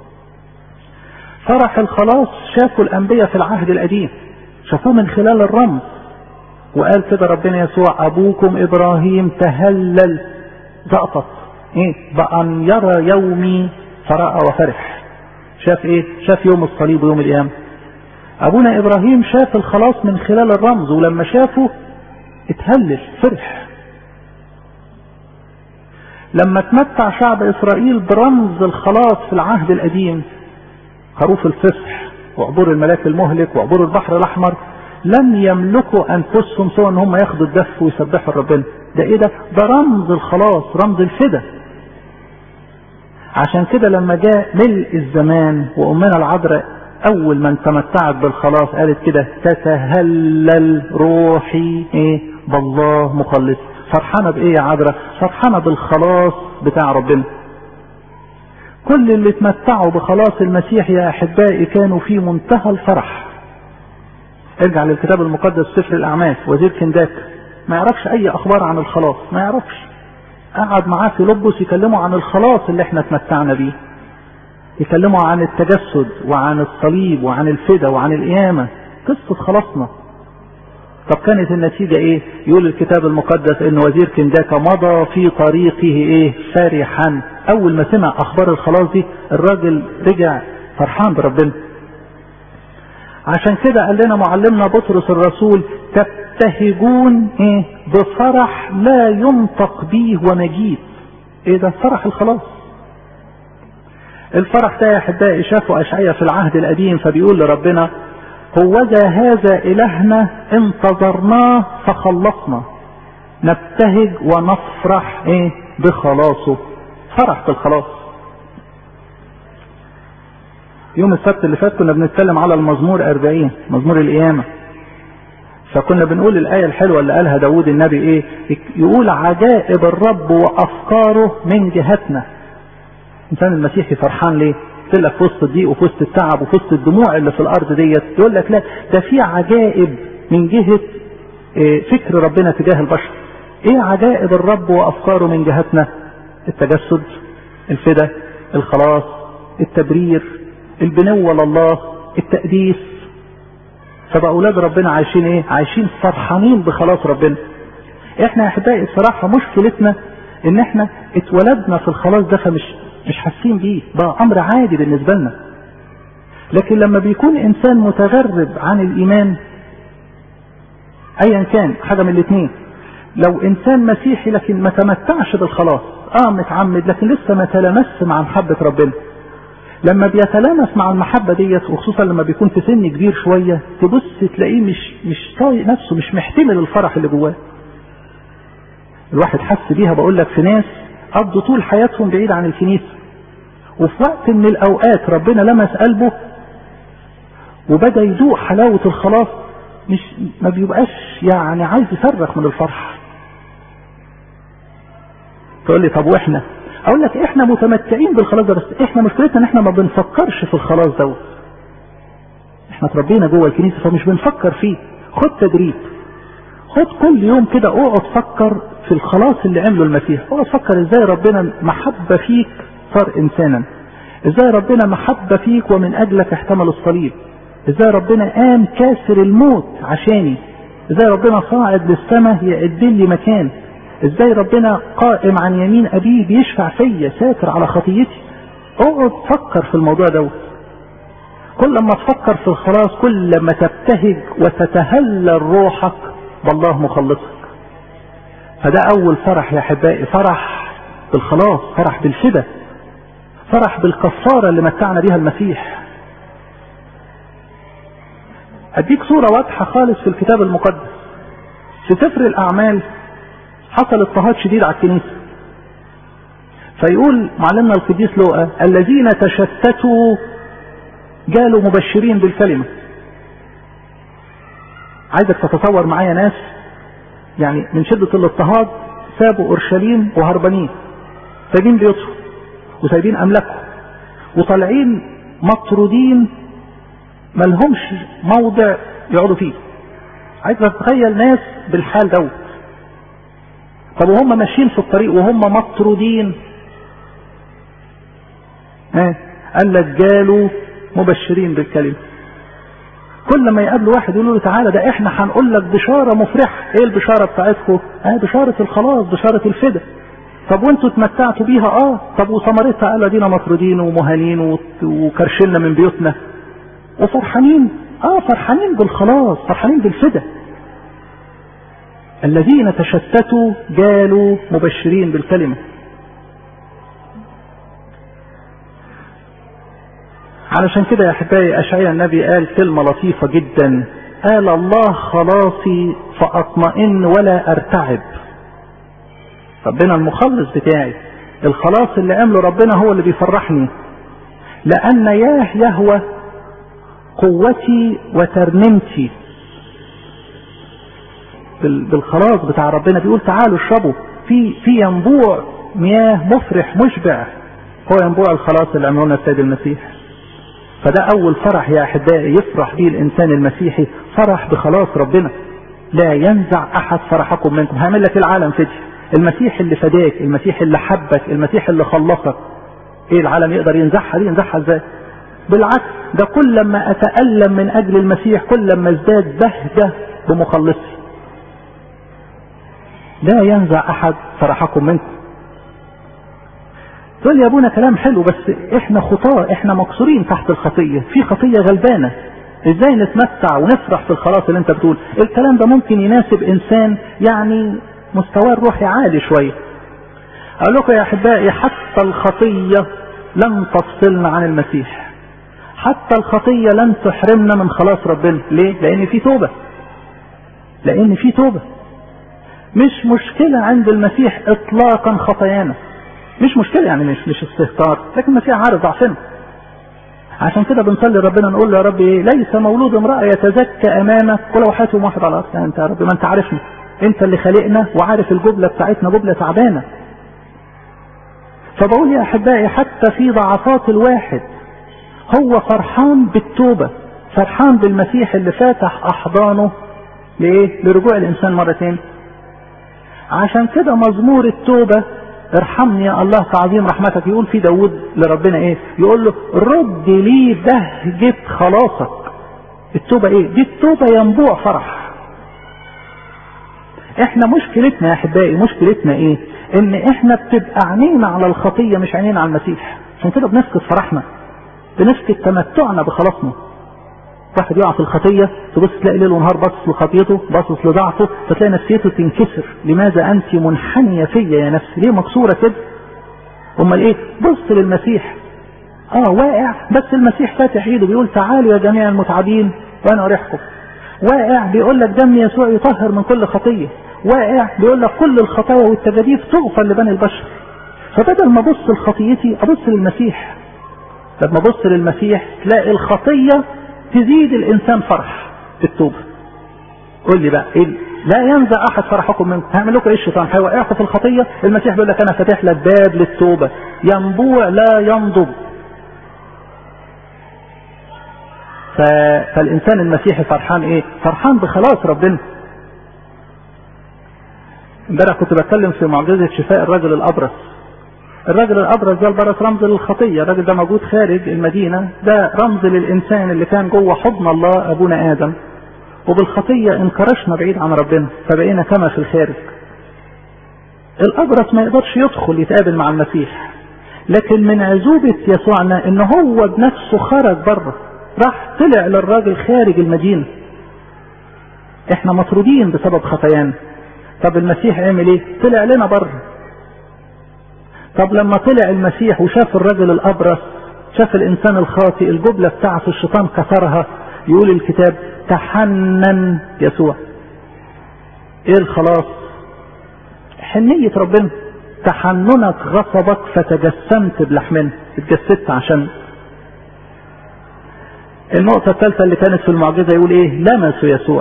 فرح الخلاص شافوا الأنبياء في العهد القديم شافوه من خلال الرمز وقال كده ربنا يسوع أبوكم إبراهيم تهلل زقطت إيه بأن يرى يومي فرأى وفرح شاف إيه شاف يوم الصليب ويوم القيامة أبونا إبراهيم شاف الخلاص من خلال الرمز ولما شافه اتهلل فرح لما تمتع شعب إسرائيل برمز الخلاص في العهد القديم خروف الفصح وعبور الملاك المهلك وعبور البحر الأحمر لم يملكوا أنفسهم سوى أن هم ياخدوا الدف ويسبحوا ربنا ده إيه ده؟ ده رمز الخلاص رمز الفدا عشان كده لما جاء ملء الزمان وأمنا العذراء أول من تمتعت بالخلاص قالت كده تتهلل روحي إيه بالله مخلص فرحانة بإيه يا عذراء؟ فرحانة بالخلاص بتاع ربنا كل اللي اتمتعوا بخلاص المسيح يا أحبائي كانوا في منتهى الفرح ارجع للكتاب المقدس سفر الأعمال وزير كنداك ما يعرفش أي أخبار عن الخلاص ما يعرفش قعد معاه في لبس يكلموا عن الخلاص اللي احنا اتمتعنا بيه يكلموا عن التجسد وعن الصليب وعن الفدا وعن القيامة قصة خلاصنا طب كانت النتيجة ايه يقول الكتاب المقدس ان وزير كنداكا مضى في طريقه ايه فرحا اول ما سمع اخبار الخلاص دي الراجل رجع فرحان بربنا عشان كده قال لنا معلمنا بطرس الرسول تبتهجون ايه بفرح لا ينطق به ومجيد ايه ده فرح الخلاص الفرح ده يا احبائي شافوا اشعياء في العهد القديم فبيقول لربنا هوذا هذا الهنا انتظرناه فخلصنا نبتهج ونفرح ايه بخلاصه فرح بالخلاص يوم السبت اللي فات كنا بنتكلم على المزمور 40 مزمور القيامة فكنا بنقول الآية الحلوة اللي قالها داود النبي ايه يقول عجائب الرب وأفكاره من جهتنا إنسان المسيحي فرحان ليه قلت لك في وسط الضيق وفي وسط التعب وفي وسط الدموع اللي في الأرض ديت يقول لك لا ده في عجائب من جهة إيه فكر ربنا تجاه البشر ايه عجائب الرب وأفكاره من جهتنا التجسد الفدا الخلاص التبرير البنوة لله التقديس فبقى أولاد ربنا عايشين إيه؟ عايشين فرحانين بخلاص ربنا. إحنا يا أحبائي الصراحة مشكلتنا إن إحنا اتولدنا في الخلاص ده فمش مش حاسين بيه، بقى أمر عادي بالنسبة لنا. لكن لما بيكون إنسان متغرب عن الإيمان أيا كان حاجة من الاثنين لو إنسان مسيحي لكن ما تمتعش بالخلاص، آه متعمد لكن لسه ما تلمس مع محبة ربنا. لما بيتلامس مع المحبه ديت وخصوصا لما بيكون في سن كبير شويه تبص تلاقيه مش مش طايق نفسه مش محتمل الفرح اللي جواه. الواحد حس بيها بقول لك في ناس قضوا طول حياتهم بعيد عن الكنيسه. وفي وقت من الاوقات ربنا لمس قلبه وبدا يذوق حلاوه الخلاص مش ما بيبقاش يعني عايز يصرخ من الفرح. تقول لي طب واحنا اقول لك احنا متمتعين بالخلاص ده بس احنا مشكلتنا ان احنا ما بنفكرش في الخلاص دوت احنا اتربينا جوه الكنيسه فمش بنفكر فيه خد تدريب خد كل يوم كده اقعد فكر في الخلاص اللي عمله المسيح اقعد فكر ازاي ربنا محبه فيك صار انسانا ازاي ربنا محبه فيك ومن اجلك احتمل الصليب ازاي ربنا قام كاسر الموت عشاني ازاي ربنا صاعد للسماء يعد لي مكان ازاي ربنا قائم عن يمين ابيه بيشفع فيا ساتر على خطيتي اقعد فكر في الموضوع دوت كل ما تفكر في الخلاص كل ما تبتهج وتتهلل روحك بالله مخلصك فده اول فرح يا احبائي فرح بالخلاص فرح بالفدا فرح بالكفارة اللي متعنا بها المسيح اديك صورة واضحة خالص في الكتاب المقدس في سفر الاعمال حصل اضطهاد شديد على الكنيسة فيقول معلمنا القديس لوقا الذين تشتتوا جالوا مبشرين بالكلمة عايزك تتصور معايا ناس يعني من شدة الاضطهاد سابوا اورشليم وهربانين سايبين بيوتهم وسايبين املاكهم وطالعين مطرودين ملهمش موضع يقعدوا فيه عايزك تتخيل ناس بالحال دوت طب وهم ماشيين في الطريق وهم مطرودين ها قال لك جالوا مبشرين بالكلمة كل ما يقابلوا واحد يقولوا له تعالى ده احنا هنقول لك بشارة مفرحة ايه البشارة بتاعتكم اه بشارة الخلاص بشارة الفدا طب وانتوا اتمتعتوا بيها اه طب وثمرتها قال ادينا مطرودين ومهانين وكرشنا من بيوتنا وفرحانين اه فرحانين بالخلاص فرحانين بالفدا الذين تشتتوا جالوا مبشرين بالكلمة علشان كده يا احبائي اشعياء النبي قال كلمة لطيفة جدا قال الله خلاصي فاطمئن ولا ارتعب ربنا المخلص بتاعي الخلاص اللي عمله ربنا هو اللي بيفرحني لان ياه يهوى قوتي وترنمتي بالخلاص بتاع ربنا بيقول تعالوا اشربوا في في ينبوع مياه مفرح مشبع هو ينبوع الخلاص اللي عملونا السيد المسيح فده اول فرح يا احبائي يفرح به الانسان المسيحي فرح بخلاص ربنا لا ينزع احد فرحكم منكم هعمل لك العالم فدي المسيح اللي فداك المسيح اللي حبك المسيح اللي خلصك ايه العالم يقدر ينزعها دي ينزعها ازاي بالعكس ده كل ما اتألم من اجل المسيح كل ما ازداد بهجة بمخلصي لا ينزع احد فرحكم منكم تقول يا ابونا كلام حلو بس احنا خطاة احنا مكسورين تحت الخطية في خطية غلبانة ازاي نتمتع ونفرح في الخلاص اللي انت بتقول الكلام ده ممكن يناسب انسان يعني مستواه الروحي عالي شوية اقول لكم يا احبائي حتى الخطية لن تفصلنا عن المسيح حتى الخطية لن تحرمنا من خلاص ربنا ليه لان في توبة لان في توبة مش مشكلة عند المسيح اطلاقا خطايانا مش مشكلة يعني مش مش استهتار لكن المسيح عارف ضعفنا عشان كده بنصلي ربنا نقول له يا رب إيه ليس مولود امرأة يتزكى امامك ولو حاتم واحد على الارض يعني انت يا رب ما انت عارفنا انت اللي خلقنا وعارف الجبلة بتاعتنا جبلة تعبانة فبقول يا احبائي حتى في ضعفات الواحد هو فرحان بالتوبة فرحان بالمسيح اللي فاتح احضانه لايه لرجوع الانسان مرة تاني عشان كده مزمور التوبة ارحمني يا الله كعظيم رحمتك يقول في داود لربنا ايه يقول له رد لي بهجة خلاصك التوبة ايه دي التوبة ينبوع فرح احنا مشكلتنا يا احبائي مشكلتنا ايه ان احنا بتبقى عينينا على الخطية مش عينينا على المسيح عشان كده بنفقد فرحنا بنفقد تمتعنا بخلاصنا واحد يقع في الخطية تبص تلاقي ليل ونهار باصص لخطيته باصص لضعفه فتلاقي نفسيته تنكسر لماذا انت منحنية فيا يا نفسي ليه مكسورة كده امال ايه بص للمسيح اه واقع بس المسيح فاتح ايده بيقول تعالوا يا جميع المتعبين وانا اريحكم واقع بيقول لك دم يسوع يطهر من كل خطية واقع بيقول لك كل الخطايا والتجاديف تغفر لبني البشر فبدل ما ابص لخطيتي ابص للمسيح لما ابص للمسيح تلاقي الخطية تزيد الانسان فرح في التوبة قول لي بقى إيه لا ينزع احد فرحكم منكم هعمل لكم ايه الشيطان هيوقعكم في الخطية المسيح بيقول لك انا فاتح لك باب للتوبة ينبوع لا ينضب ف... فالانسان المسيحي فرحان ايه فرحان بخلاص ربنا امبارح كنت بتكلم في معجزة شفاء الرجل الابرص الراجل الابرز ده البرص رمز للخطيه الراجل ده موجود خارج المدينه ده رمز للانسان اللي كان جوه حضن الله ابونا ادم وبالخطيه انكرشنا بعيد عن ربنا فبقينا كما في الخارج الابرص ما يقدرش يدخل يتقابل مع المسيح لكن من عزوبة يسوعنا ان هو بنفسه خرج بره راح طلع للراجل خارج المدينة احنا مطرودين بسبب خطايانا طب المسيح عمل ايه طلع لنا بره طب لما طلع المسيح وشاف الرجل الابرص شاف الانسان الخاطئ الجبلة بتاعته الشيطان كسرها يقول الكتاب تحنن يسوع ايه الخلاص حنية ربنا تحننك غصبك فتجسمت بلحمنا اتجسدت عشان النقطة الثالثة اللي كانت في المعجزة يقول ايه لمسوا يسوع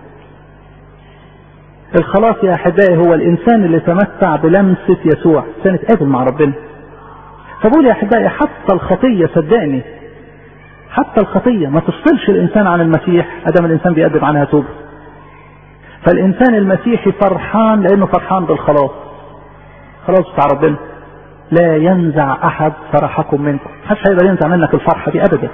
الخلاص يا احبائي هو الانسان اللي تمتع بلمسة يسوع كان اتقابل مع ربنا فبقول يا احبائي حتى الخطية صدقني حتى الخطية ما تفصلش الانسان عن المسيح ادام الانسان بيقدم عنها توبة فالانسان المسيحي فرحان لانه فرحان بالخلاص خلاص بتاع ربنا لا ينزع احد فرحكم منكم محدش هيقدر ينزع منك الفرحه دي ابدا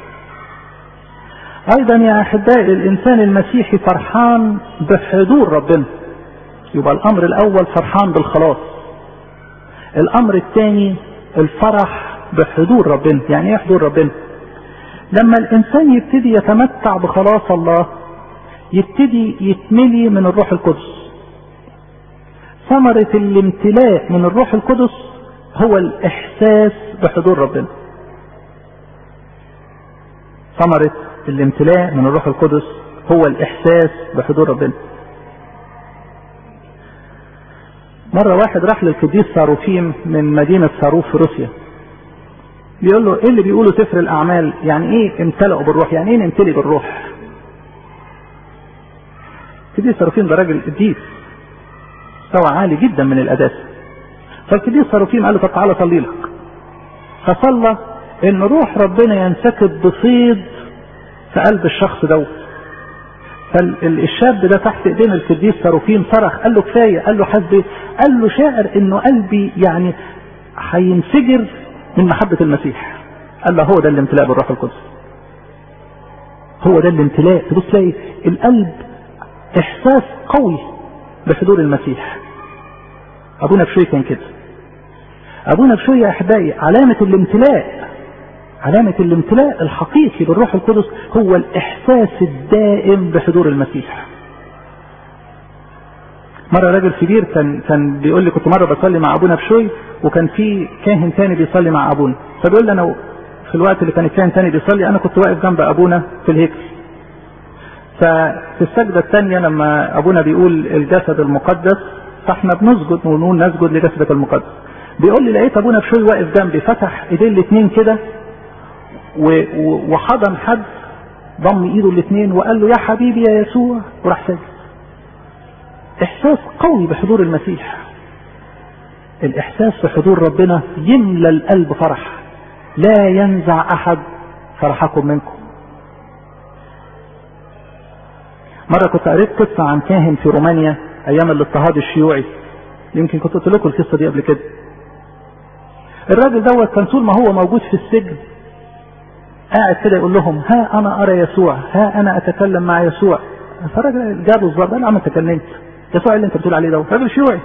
ايضا يا احبائي الانسان المسيحي فرحان بحضور ربنا يبقى الامر الاول فرحان بالخلاص الامر الثاني الفرح بحضور ربنا يعني ايه حضور ربنا لما الانسان يبتدي يتمتع بخلاص الله يبتدي يتملي من الروح القدس ثمرة الامتلاء من الروح القدس هو الاحساس بحضور ربنا ثمرة الامتلاء من الروح القدس هو الاحساس بحضور ربنا مرة واحد راح للقديس صاروفيم من مدينة صاروف في روسيا بيقول له ايه اللي بيقوله سفر الاعمال يعني ايه امتلأوا بالروح يعني ايه نمتلي بالروح القديس صاروفيم ده راجل قديس مستوى عالي جدا من القداسة فالقديس صاروفيم قال له طب تعالى صلي لك فصلى ان روح ربنا ينسكب بصيد في قلب الشخص دوت فالشاب ده تحت ايدين القديس صاروفيم صرخ قال له كفايه قال له حسبي قال له شاعر انه قلبي يعني هينفجر من محبه المسيح قال له هو ده الامتلاء بالروح القدس هو ده الامتلاء تبص تلاقي القلب احساس قوي بحضور المسيح ابونا بشوي كان كده ابونا بشوي يا احبائي علامه الامتلاء علامة الامتلاء الحقيقي بالروح القدس هو الإحساس الدائم بحضور المسيح. مرة راجل كبير كان كان بيقول لي كنت مرة بصلي مع أبونا بشوي وكان في كاهن تاني بيصلي مع أبونا، فبيقول لي أنا في الوقت اللي كان الكاهن تاني بيصلي أنا كنت واقف جنب أبونا في الهيكل. ففي السجدة الثانية لما أبونا بيقول الجسد المقدس فاحنا بنسجد ونقول نسجد لجسدك المقدس. بيقول لي لقيت أبونا بشوي واقف جنبي فتح إيديه الاتنين كده وحضن حد ضم ايده الاثنين وقال له يا حبيبي يا يسوع وراح ساجد احساس قوي بحضور المسيح الاحساس بحضور ربنا يملى القلب فرح لا ينزع احد فرحكم منكم مرة كنت قريت قصة عن كاهن في رومانيا ايام الاضطهاد الشيوعي يمكن كنت قلت لكم القصة دي قبل كده الراجل دوت كان طول ما هو موجود في السجن قاعد كده يقول لهم ها انا ارى يسوع ها انا اتكلم مع يسوع فالراجل جابه الظابط قال عم تكلمت يسوع اللي انت بتقول عليه ده راجل شيوعي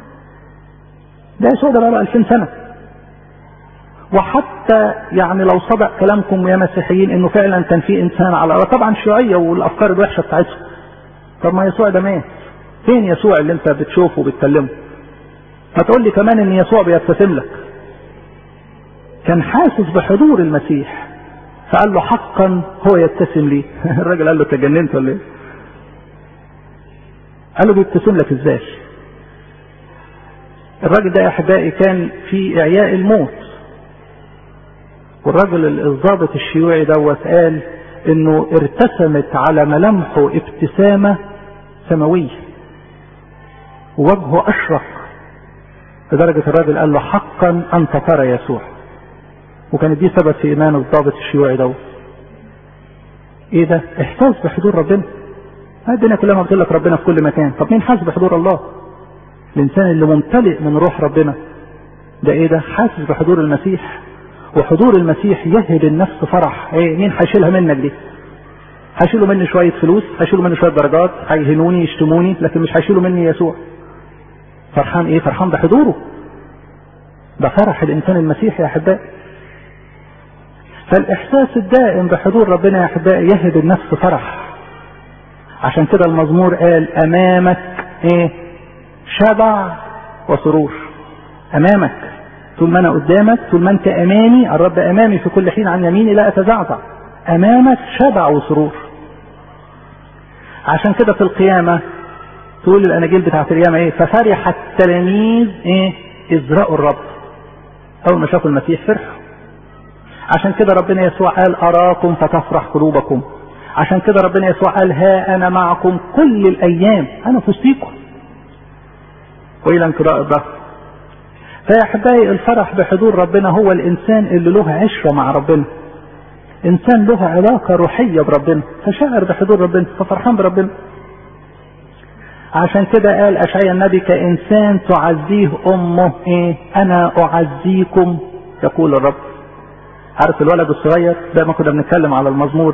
ده يسوع ده بقى له 2000 سنه وحتى يعني لو صدق كلامكم يا مسيحيين انه فعلا كان في انسان على الارض طبعا الشيوعيه والافكار الوحشه بتاعتهم طب ما يسوع ده مات فين يسوع اللي انت بتشوفه وبتكلمه هتقول لي كمان ان يسوع بيبتسم لك كان حاسس بحضور المسيح فقال له حقا هو يبتسم لي الراجل قال له تجننت ولا ايه قال له بيبتسم لك ازاي الراجل ده يا احبائي كان في اعياء الموت والراجل الضابط الشيوعي دوت قال انه ارتسمت على ملامحه ابتسامة سماوية ووجهه اشرق لدرجة الراجل قال له حقا انت ترى يسوع وكانت دي سبب في ايمان الضابط الشيوعي دوت ايه ده احساس بحضور ربنا الدنيا كلها ما بتقول لك ربنا في كل مكان طب مين حاسس بحضور الله الانسان اللي ممتلئ من روح ربنا ده ايه ده حاسس بحضور المسيح وحضور المسيح يهب النفس فرح ايه مين هيشيلها منك دي هيشيلوا مني شويه فلوس هيشيلوا مني شويه درجات هيهنوني يشتموني لكن مش هيشيلوا مني يسوع فرحان ايه فرحان بحضوره ده فرح الانسان المسيحي يا احبائي فالاحساس الدائم بحضور ربنا يا احبائي يهب النفس فرح عشان كده المزمور قال امامك ايه شبع وسرور امامك طول ما انا قدامك طول ما انت امامي الرب امامي في كل حين عن يميني لا اتزعزع امامك شبع وسرور عشان كده في القيامه تقول الاناجيل بتاعت القيامه ايه ففرح التلاميذ ايه اذ راوا الرب اول ما شافوا المسيح فرحوا عشان كده ربنا يسوع قال اراكم فتفرح قلوبكم عشان كده ربنا يسوع قال ها انا معكم كل الايام انا في وسطيكم والى انقضاء الظهر فيا احبائي الفرح بحضور ربنا هو الانسان اللي له عشره مع ربنا انسان له علاقه روحيه بربنا فشاعر بحضور ربنا ففرحان بربنا عشان كده قال اشعيا النبي كانسان تعزيه امه ايه انا اعزيكم يقول الرب عارف الولد الصغير زي ما كنا بنتكلم على المزمور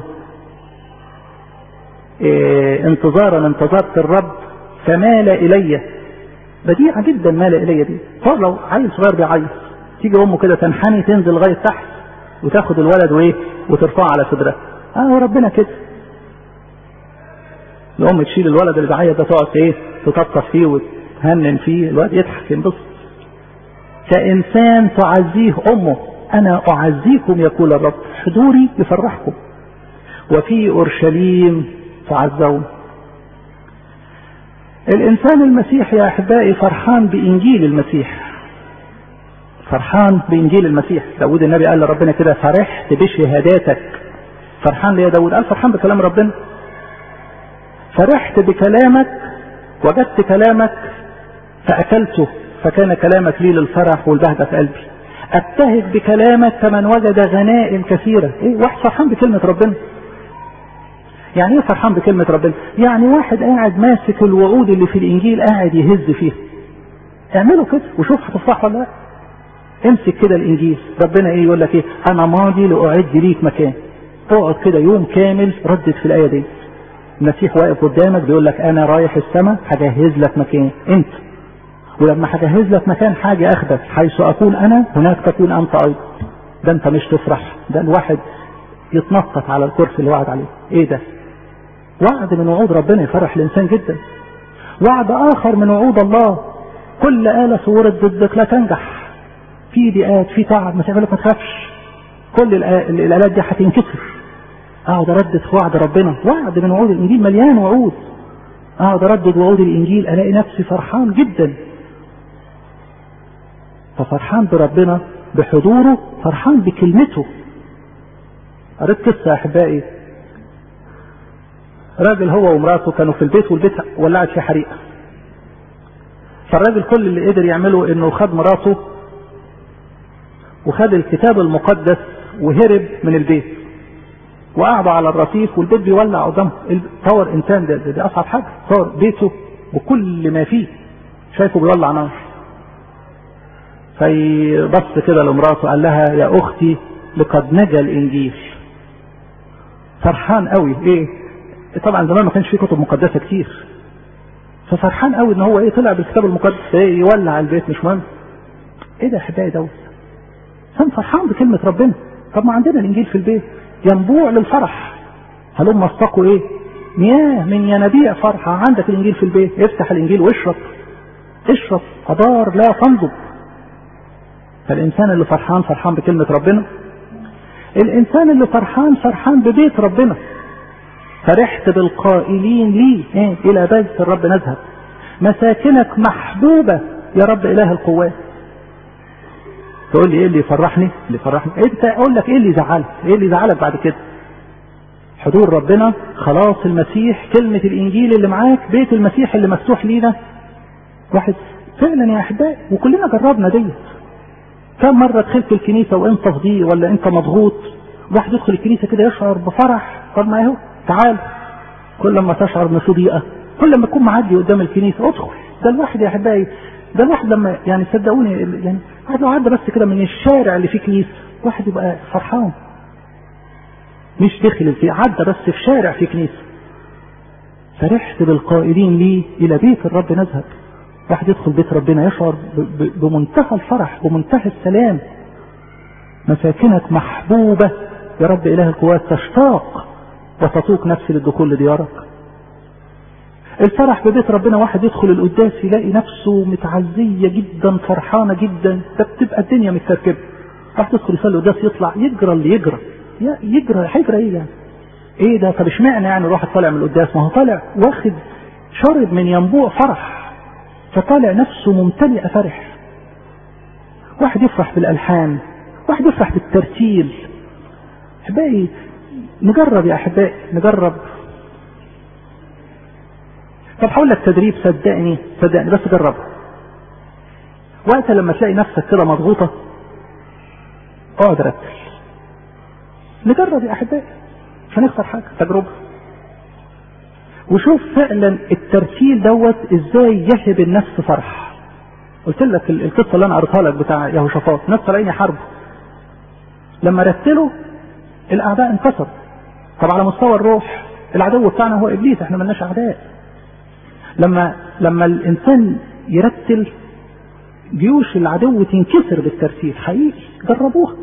إيه انتظارا انتظرت الرب فمال الي بديعه جدا مال الي دي هو لو عيل صغير بيعيط تيجي امه كده تنحني تنزل لغايه تحت وتاخد الولد وايه وترفعه على صدرها اه ربنا كده الام تشيل الولد اللي بيعيط ده تقعد ايه تطبطب فيه وتهنن فيه الولد يضحك ينبسط كانسان تعزيه امه انا اعزيكم يقول الرب حضوري يفرحكم وفي اورشليم تعزون الانسان المسيح يا احبائي فرحان بانجيل المسيح فرحان بانجيل المسيح داود النبي قال لربنا كده فرحت بشهاداتك فرحان ليه يا داود قال فرحان بكلام ربنا فرحت بكلامك وجدت كلامك فاكلته فكان كلامك لي للفرح والبهجه في قلبي ابتهج بكلامك كمن وجد غنائم كثيره ايه واحد فرحان بكلمه ربنا يعني ايه فرحان بكلمه ربنا يعني واحد قاعد ماسك الوعود اللي في الانجيل قاعد يهز فيها اعملوا كده وشوف هتفرح ولا لا امسك كده الانجيل ربنا ايه يقول لك ايه انا ماضي لاعد ليك مكان اقعد كده يوم كامل ردد في الايه دي المسيح واقف قدامك بيقول لك انا رايح السماء هجهز لك مكان انت ولما هجهز لك مكان حاجة اخدك حيث اكون انا هناك تكون انت ايضا ده انت مش تفرح ده الواحد يتنطط على الكرسي اللي وعد عليه ايه ده وعد من وعود ربنا يفرح الانسان جدا وعد اخر من وعود الله كل آلة صورت ضدك لا تنجح في ضيقات في تعب ما تعملك ما تخافش كل الآلات دي هتنكسر اقعد اردد في وعد ربنا وعد من وعود الانجيل مليان وعود اقعد اردد وعود الانجيل الاقي نفسي فرحان جدا ففرحان بربنا بحضوره فرحان بكلمته قريت قصه يا احبائي راجل هو ومراته كانوا في البيت والبيت ولعت في حريقه فالراجل كل اللي قدر يعمله انه خد مراته وخد الكتاب المقدس وهرب من البيت وقعدوا على الرصيف والبيت بيولع قدامه تصور انسان ده, ده, ده اصعب حاجه تصور بيته بكل ما فيه شايفه بيولع نار فيبص كده لمراته قال لها يا اختي لقد نجا الانجيل فرحان قوي ايه طبعا زمان ما كانش فيه كتب مقدسه كتير ففرحان قوي ان هو ايه طلع بالكتاب المقدس ايه يولع البيت مش مهم ايه ده يا حبايبي دوت كان فرحان بكلمه ربنا طب ما عندنا الانجيل في البيت ينبوع للفرح هلم استقوا ايه مياه من ينابيع فرحة عندك الانجيل في البيت افتح الانجيل واشرب اشرب قدار لا تنضب فالانسان اللي فرحان فرحان بكلمة ربنا الانسان اللي فرحان فرحان ببيت ربنا فرحت بالقائلين لي ايه الى بيت الرب نذهب مساكنك محبوبة يا رب اله القوات تقول لي ايه اللي يفرحني اللي يفرحني انت اقول لك ايه اللي يزعلك ايه اللي يزعلك بعد كده حضور ربنا خلاص المسيح كلمة الانجيل اللي معاك بيت المسيح اللي مفتوح لينا واحد فعلا يا احبائي وكلنا جربنا ديت كم مرة دخلت الكنيسة وانت في ضيق ولا انت مضغوط واحد يدخل الكنيسة كده يشعر بفرح طب ما اهو تعال كل ما تشعر ان في ضيقة كل ما تكون معدي قدام الكنيسة ادخل ده الواحد يا احبائي ده الواحد لما يعني صدقوني يعني واحد لو عدى بس كده من الشارع اللي فيه كنيسة واحد يبقى فرحان مش دخل في عدى بس في شارع في كنيسة فرحت بالقائلين لي إلى بيت الرب نذهب واحد يدخل بيت ربنا يشعر بمنتهى الفرح بمنتهى السلام مساكنك محبوبة يا رب إله القوات تشتاق وتطوق نفسي للدخول لديارك الفرح ببيت ربنا واحد يدخل القداس يلاقي نفسه متعزية جدا فرحانة جدا ده بتبقى الدنيا متكركبة واحد يدخل يصلي القداس يطلع يجرى اللي يجرى يجرى هيجرى ايه يعني ايه ده طب اشمعنى يعني الواحد طالع من القداس ما هو طالع واخد شرب من ينبوع فرح فطالع نفسه ممتلئة فرح واحد يفرح بالالحان واحد يفرح بالترتيل احبائي نجرب يا احبائي نجرب طب هقول لك تدريب صدقني صدقني بس جربه وقت لما تلاقي نفسك كده مضغوطة اقعد رتل نجرب يا احبائي مش هنخسر حاجة تجربة وشوف فعلا الترتيل دوت ازاي يهب النفس فرح قلت لك القصه اللي انا قريتها لك بتاع يهوشافاط ناس طالعين يحاربوا لما رتلوا الاعداء انتصروا طب على مستوى الروح العدو بتاعنا هو ابليس احنا ملناش اعداء لما لما الانسان يرتل جيوش العدو تنكسر بالترتيل حقيقي جربوها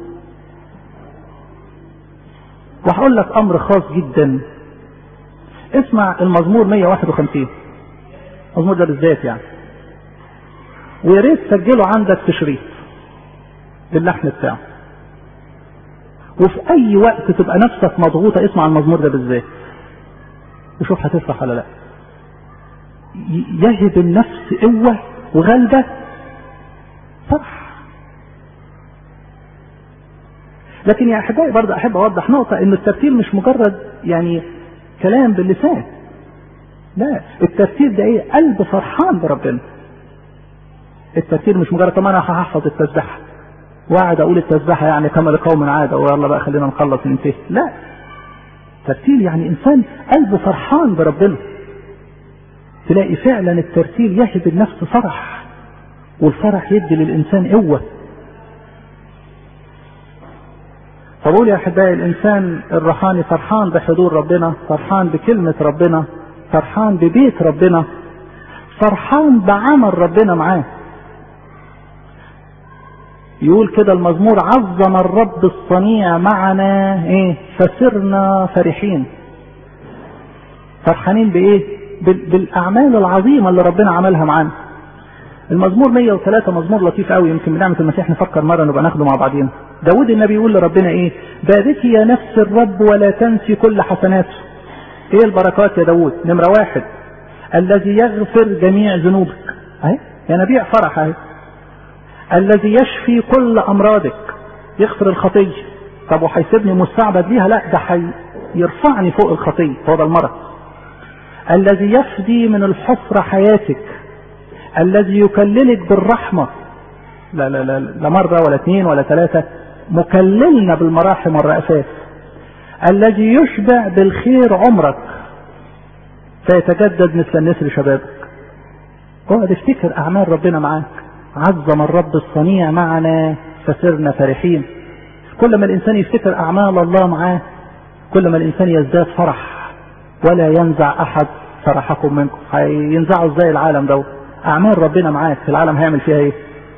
وهقول لك امر خاص جدا اسمع المزمور 151 المزمور ده بالذات يعني ويا ريت تسجله عندك في شريط باللحن بتاعه وفي اي وقت تبقى نفسك مضغوطه اسمع المزمور ده بالذات وشوف هتفرح ولا لا يهب النفس قوه وغلبه فرح لكن يا احبائي برضه احب اوضح نقطه ان الترتيل مش مجرد يعني كلام باللسان لا الترتيل ده ايه قلب فرحان بربنا الترتيل مش مجرد طب انا هحفظ التسبيحه وقاعد اقول التسبيحه يعني كما لقوم عاده ويلا بقى خلينا نخلص ننتهي لا ترتيل يعني انسان قلبه فرحان بربنا تلاقي فعلا الترتيل يهب النفس فرح والفرح يدي للانسان قوه فبقول يا احبائي الانسان الروحاني فرحان بحضور ربنا فرحان بكلمه ربنا فرحان ببيت ربنا فرحان بعمل ربنا معاه يقول كده المزمور عظم الرب الصنيع معنا ايه فسرنا فرحين فرحانين بايه بالاعمال العظيمه اللي ربنا عملها معانا المزمور 103 مزمور لطيف قوي يمكن بنعمه المسيح نفكر مره نبقى ناخده مع بعضينا داود النبي يقول لربنا ايه باركي يا نفس الرب ولا تنسي كل حسناته ايه البركات يا داود نمره واحد الذي يغفر جميع ذنوبك اهي يا نبيع فرح اهي الذي يشفي كل امراضك يغفر الخطيه طب وهيسيبني مستعبد ليها لا ده يرفعني فوق الخطيه هو ده المرض الذي يفدي من الحفرة حياتك الذي يكللك بالرحمة لا لا لا لا مرة ولا اثنين ولا ثلاثة مكللنا بالمراحم والرأفات الذي يشبع بالخير عمرك فيتجدد مثل النسر شبابك اقعد افتكر اعمال ربنا معاك عظم الرب الصنيع معنا فسرنا فرحين كل ما الانسان يفتكر اعمال الله معاه كل ما الانسان يزداد فرح ولا ينزع احد فرحكم منكم هينزعوا ازاي العالم ده اعمال ربنا معاك في العالم هيعمل فيها ايه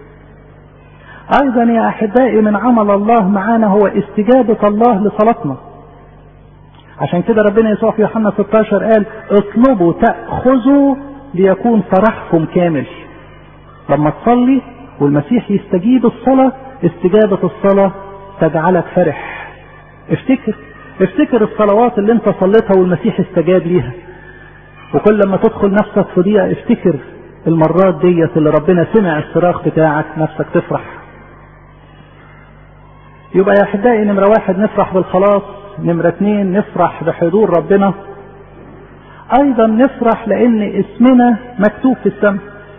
ايضا يا احبائي من عمل الله معانا هو استجابة الله لصلاتنا عشان كده ربنا يسوع في يوحنا 16 قال اطلبوا تأخذوا ليكون فرحكم كامل لما تصلي والمسيح يستجيب الصلاة استجابة الصلاة تجعلك فرح افتكر افتكر الصلوات اللي انت صليتها والمسيح استجاب ليها وكل ما تدخل نفسك في ضيقة افتكر المرات ديت اللي ربنا سمع الصراخ بتاعك نفسك تفرح يبقى يا احبائي نمرة واحد نفرح بالخلاص نمرة اتنين نفرح بحضور ربنا ايضا نفرح لان اسمنا مكتوب في السماء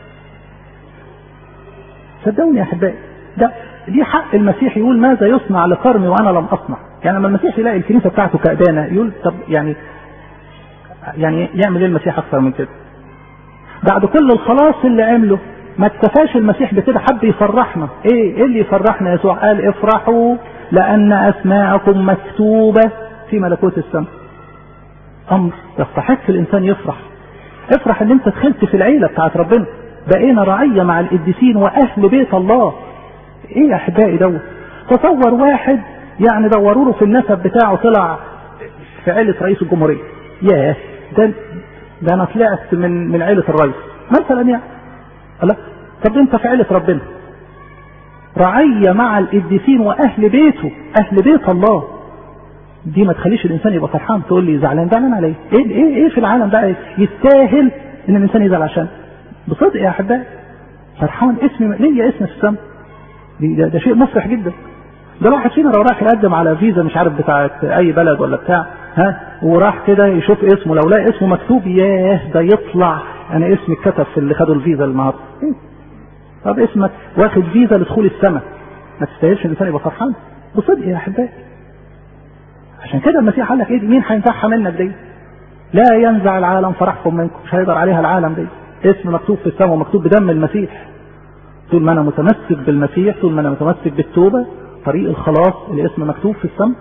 صدقوني يا احبائي ده دي حق المسيح يقول ماذا يصنع لكرمي وانا لم اصنع يعني لما المسيح يلاقي الكنيسه بتاعته كأدانة يقول طب يعني يعني يعمل ايه المسيح اكثر من كده بعد كل الخلاص اللي عمله ما اكتفاش المسيح بكده حب يفرحنا ايه ايه اللي يفرحنا يسوع قال افرحوا لان اسماءكم مكتوبه في ملكوت السماء امر يستحق الانسان يفرح افرح ان انت دخلت في العيله بتاعت ربنا بقينا رعيه مع القديسين واهل بيت الله ايه يا احبائي دوت تصور واحد يعني دوروا له في النسب بتاعه طلع في عيله رئيس الجمهوريه ياه ده ده انا طلعت من من عيله الرئيس مثلا يعني لا طب انت في عيله ربنا رعيه مع القديسين واهل بيته اهل بيت الله دي ما تخليش الانسان يبقى فرحان تقول لي زعلان زعلان على ايه؟ ايه ايه ايه في العالم ده يستاهل ان الانسان يزعل عشان بصدق يا احبائي فرحان اسمي ليا اسم في السماء ده, ده شيء مفرح جدا ده الواحد فينا لو راح يقدم على فيزا مش عارف بتاعت اي بلد ولا بتاع ها وراح كده يشوف اسمه لو لقى اسمه مكتوب ياه ده يطلع انا اسمي اتكتب في اللي خدوا الفيزا النهارده طب اسمك واخد فيزا لدخول السماء ما تستاهلش الانسان يبقى فرحان بصدق يا احبائي عشان كده المسيح قال لك ايه مين هينزعها منك دي لا ينزع العالم فرحكم منكم مش هيقدر عليها العالم دي اسم مكتوب في السماء ومكتوب بدم المسيح طول ما انا متمسك بالمسيح طول ما انا متمسك بالتوبه طريق الخلاص الاسم مكتوب في السماء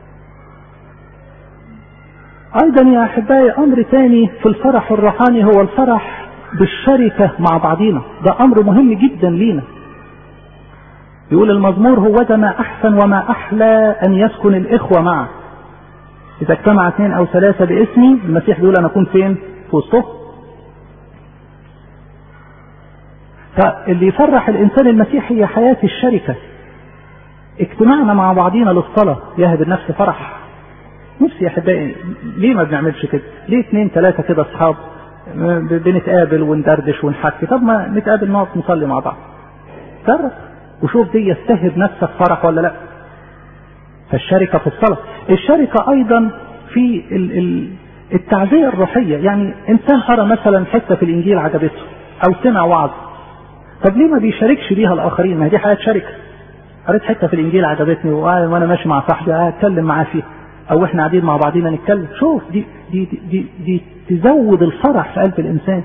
ايضا يا احبائي امر ثاني في الفرح الروحاني هو الفرح بالشركه مع بعضينا ده امر مهم جدا لينا يقول المزمور هو ده ما احسن وما احلى ان يسكن الاخوه معه اذا اجتمع اثنين او ثلاثه باسمي المسيح بيقول انا اكون فين في وسطهم فاللي يفرح الانسان المسيحي هي حياه الشركه اجتماعنا مع بعضينا للصلاه يهب النفس فرح نفسي يا احبائي ليه ما بنعملش كده؟ ليه اثنين ثلاثه كده اصحاب بنتقابل وندردش ونحكي طب ما نتقابل نقعد نصلي مع بعض جرب وشوف دي يستهب نفسك فرح ولا لا فالشركة في الصلاة الشركة أيضا في التعزية الروحية يعني إنسان قرأ مثلا حتة في الإنجيل عجبته أو سمع وعظ طب ليه ما بيشاركش بيها الآخرين ما دي حياة شركة قريت حتة في الإنجيل عجبتني وأنا ماشي مع صاحبي أتكلم معاه فيها أو إحنا قاعدين مع بعضينا نتكلم شوف دي دي دي, دي, دي تزود الفرح في قلب الإنسان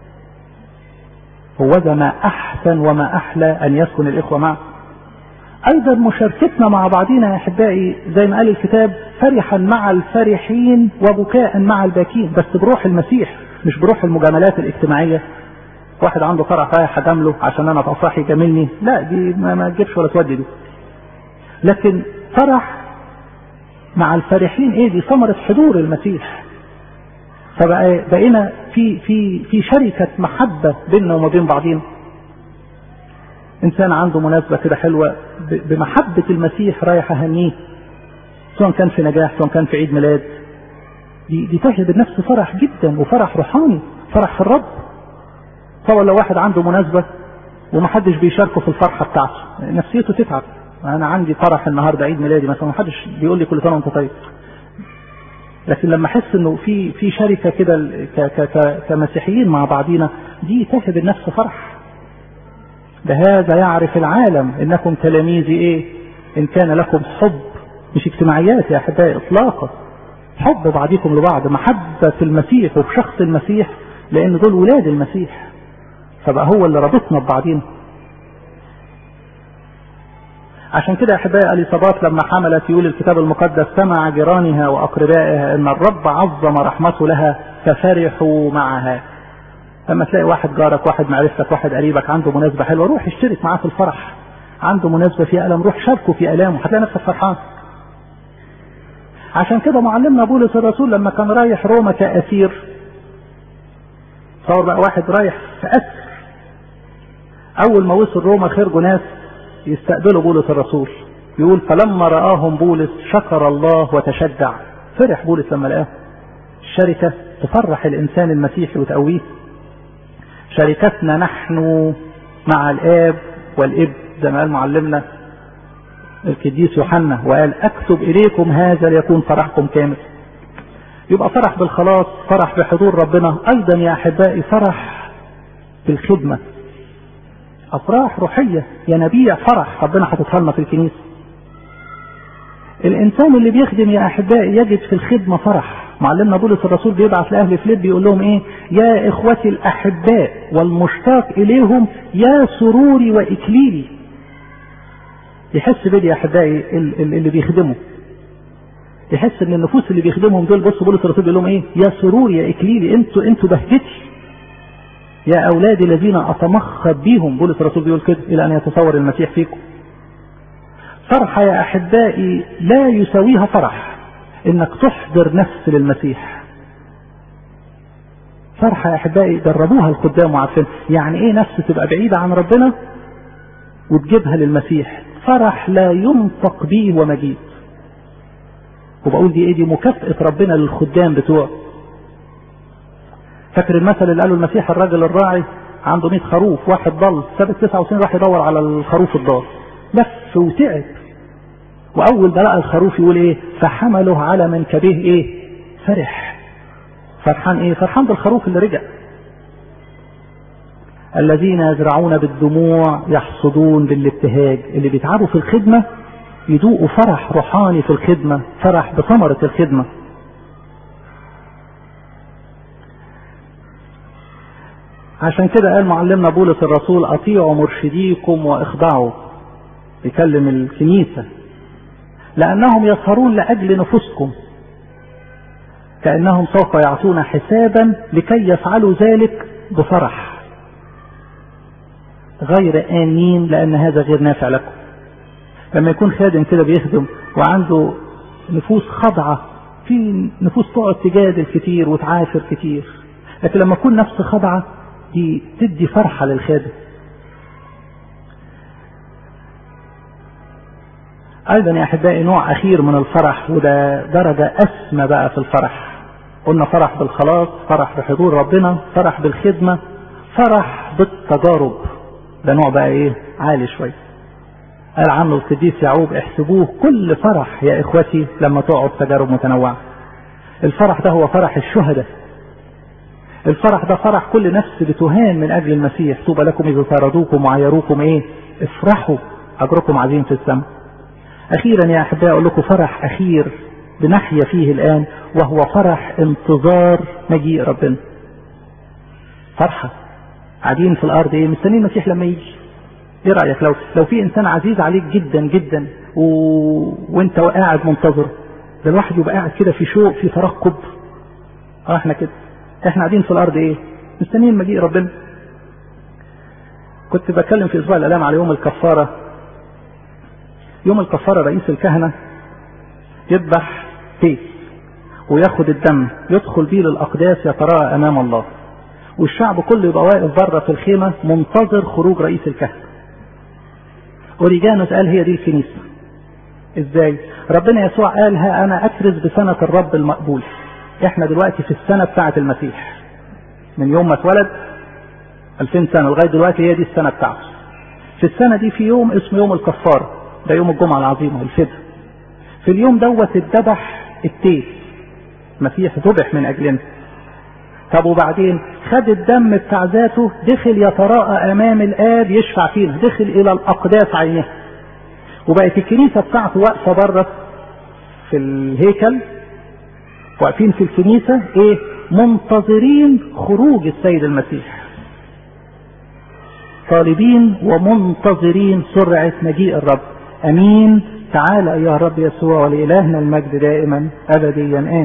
هو ذا ما أحسن وما أحلى أن يسكن الإخوة معه أيضا مشاركتنا مع بعضنا يا أحبائي زي ما قال الكتاب فرحا مع الفرحين وبكاء مع الباكين بس بروح المسيح مش بروح المجاملات الاجتماعية واحد عنده فرح رايح اجامله عشان انا افرح يجاملني لا دي ما, ما تجيبش ولا تودي دي لكن فرح مع الفرحين ايه دي ثمرة حضور المسيح فبقى بقينا في في في شركة محبة بيننا وما بين بعضينا انسان عنده مناسبة كده حلوة بمحبة المسيح رايح اهنيه سواء كان في نجاح سواء كان في عيد ميلاد دي دي تهب النفس فرح جدا وفرح روحاني فرح في الرب طبعا لو واحد عنده مناسبة ومحدش بيشاركه في الفرحة بتاعته نفسيته تتعب انا عندي فرح النهارده عيد ميلادي مثلا محدش بيقول لي كل سنه وانت طيب لكن لما احس انه في في شركه كده كمسيحيين مع بعضينا دي تهب النفس فرح بهذا يعرف العالم انكم تلاميذي ايه ان كان لكم حب مش اجتماعيات يا احبائي اطلاقا حب بعضكم لبعض محبه في المسيح وفي شخص المسيح لان دول ولاد المسيح فبقى هو اللي رابطنا ببعضينا عشان كده يا احبائي اليصابات لما حملت يقول الكتاب المقدس سمع جيرانها واقربائها ان الرب عظم رحمته لها ففرحوا معها لما تلاقي واحد جارك واحد معرفتك واحد قريبك عنده مناسبه حلوه روح اشترك معاه في الفرح عنده مناسبه فيها الم روح شاركه في الامه هتلاقي نفسك فرحان عشان كده معلمنا بولس الرسول لما كان رايح روما كاسير صار بقى واحد رايح في اسر اول ما وصل روما خرجوا ناس يستقبلوا بولس الرسول يقول فلما رآهم بولس شكر الله وتشجع فرح بولس لما لقاه الشركة تفرح الإنسان المسيحي وتقويه شركتنا نحن مع الآب والابن زي ما قال معلمنا القديس يوحنا وقال اكتب اليكم هذا ليكون فرحكم كامل يبقى فرح بالخلاص فرح بحضور ربنا ايضا يا احبائي فرح بالخدمه افراح روحيه ينابيع فرح ربنا حاططها لنا في الكنيسه الانسان اللي بيخدم يا احبائي يجد في الخدمه فرح معلمنا بولس الرسول بيبعث لاهل فيليب بيقول لهم ايه يا اخوتي الاحباء والمشتاق اليهم يا سروري واكليلي يحس بيه يا احبائي اللي بيخدمه يحس ان النفوس اللي بيخدمهم دول بص بولس الرسول بيقول لهم ايه يا سروري يا اكليلي انتوا انتوا بهجتي يا اولادي الذين اتمخض بيهم بولس الرسول بيقول كده الى ان يتصور المسيح فيكم فرحة يا احبائي لا يساويها فرح انك تحضر نفس للمسيح فرحة يا احبائي جربوها القدام وعارفين يعني ايه نفس تبقى بعيدة عن ربنا وتجيبها للمسيح فرح لا ينطق به ومجيد وبقول دي ايه دي مكافأة ربنا للخدام بتوعه فاكر المثل اللي قاله المسيح الراجل الراعي عنده 100 خروف واحد ضل ساب 99 راح يدور على الخروف الضال لف وتعب واول ما لقى الخروف يقول ايه فحمله على منكبيه ايه فرح فرحان ايه فرحان بالخروف اللي رجع الذين يزرعون بالدموع يحصدون بالابتهاج اللي بيتعبوا في الخدمة يذوقوا فرح روحاني في الخدمة فرح بثمرة الخدمة عشان كده قال معلمنا بولس الرسول اطيعوا مرشديكم واخضعوا يكلم الكنيسة لانهم يسهرون لاجل نفوسكم كأنهم سوف يعطون حسابا لكي يفعلوا ذلك بفرح غير آمين لأن هذا غير نافع لكم لما يكون خادم كده بيخدم وعنده نفوس خضعة في نفوس تقعد تجادل كتير وتعافر كتير لكن لما تكون نفس خضعة دي تدي فرحة للخادم أيضا يا أحبائي نوع أخير من الفرح وده درجة أسمى بقى في الفرح قلنا فرح بالخلاص فرح بحضور ربنا فرح بالخدمة فرح بالتجارب ده نوع بقى ايه عالي شوية قال عنه القديس يعقوب احسبوه كل فرح يا اخوتي لما تقعد تجارب متنوعة الفرح ده هو فرح الشهداء الفرح ده فرح كل نفس بتهان من اجل المسيح طوبى لكم اذا طردوكم وعيروكم ايه افرحوا اجركم عظيم في السماء اخيرا يا احبائي اقول لكم فرح اخير بنحيا فيه الان وهو فرح انتظار مجيء ربنا فرحة قاعدين في الارض ايه مستنيين المسيح لما يجي ايه رايك لو لو في انسان عزيز عليك جدا جدا و... وانت قاعد منتظر ده الواحد يبقى قاعد كده في شوق في ترقب اه احنا كده احنا قاعدين في الارض ايه مستنيين مجيء ربنا كنت بتكلم في اسبوع الالام على يوم الكفاره يوم الكفاره رئيس الكهنه يذبح تيس وياخد الدم يدخل بيه للاقداس يتراءى امام الله والشعب كله يبقى واقف بره في الخيمه منتظر خروج رئيس الكهنه اوريجانوس قال هي دي الكنيسه ازاي ربنا يسوع قال ها انا اكرز بسنه الرب المقبول احنا دلوقتي في السنه بتاعه المسيح من يوم ما اتولد 2000 سنه لغايه دلوقتي هي دي السنه بتاعته في السنه دي في يوم اسمه يوم الكفاره ده يوم الجمعه العظيمه الفداء في اليوم دوت اتذبح التيس مسيح ذبح من اجلنا طب وبعدين خد الدم بتاع ذاته دخل يتراءى امام الاب يشفع فينا دخل الى الاقداس عينها وبقت الكنيسه بتاعته واقفه بره في الهيكل واقفين في الكنيسه ايه منتظرين خروج السيد المسيح طالبين ومنتظرين سرعه مجيء الرب امين تعال ايها الرب يسوع ولالهنا المجد دائما ابديا امين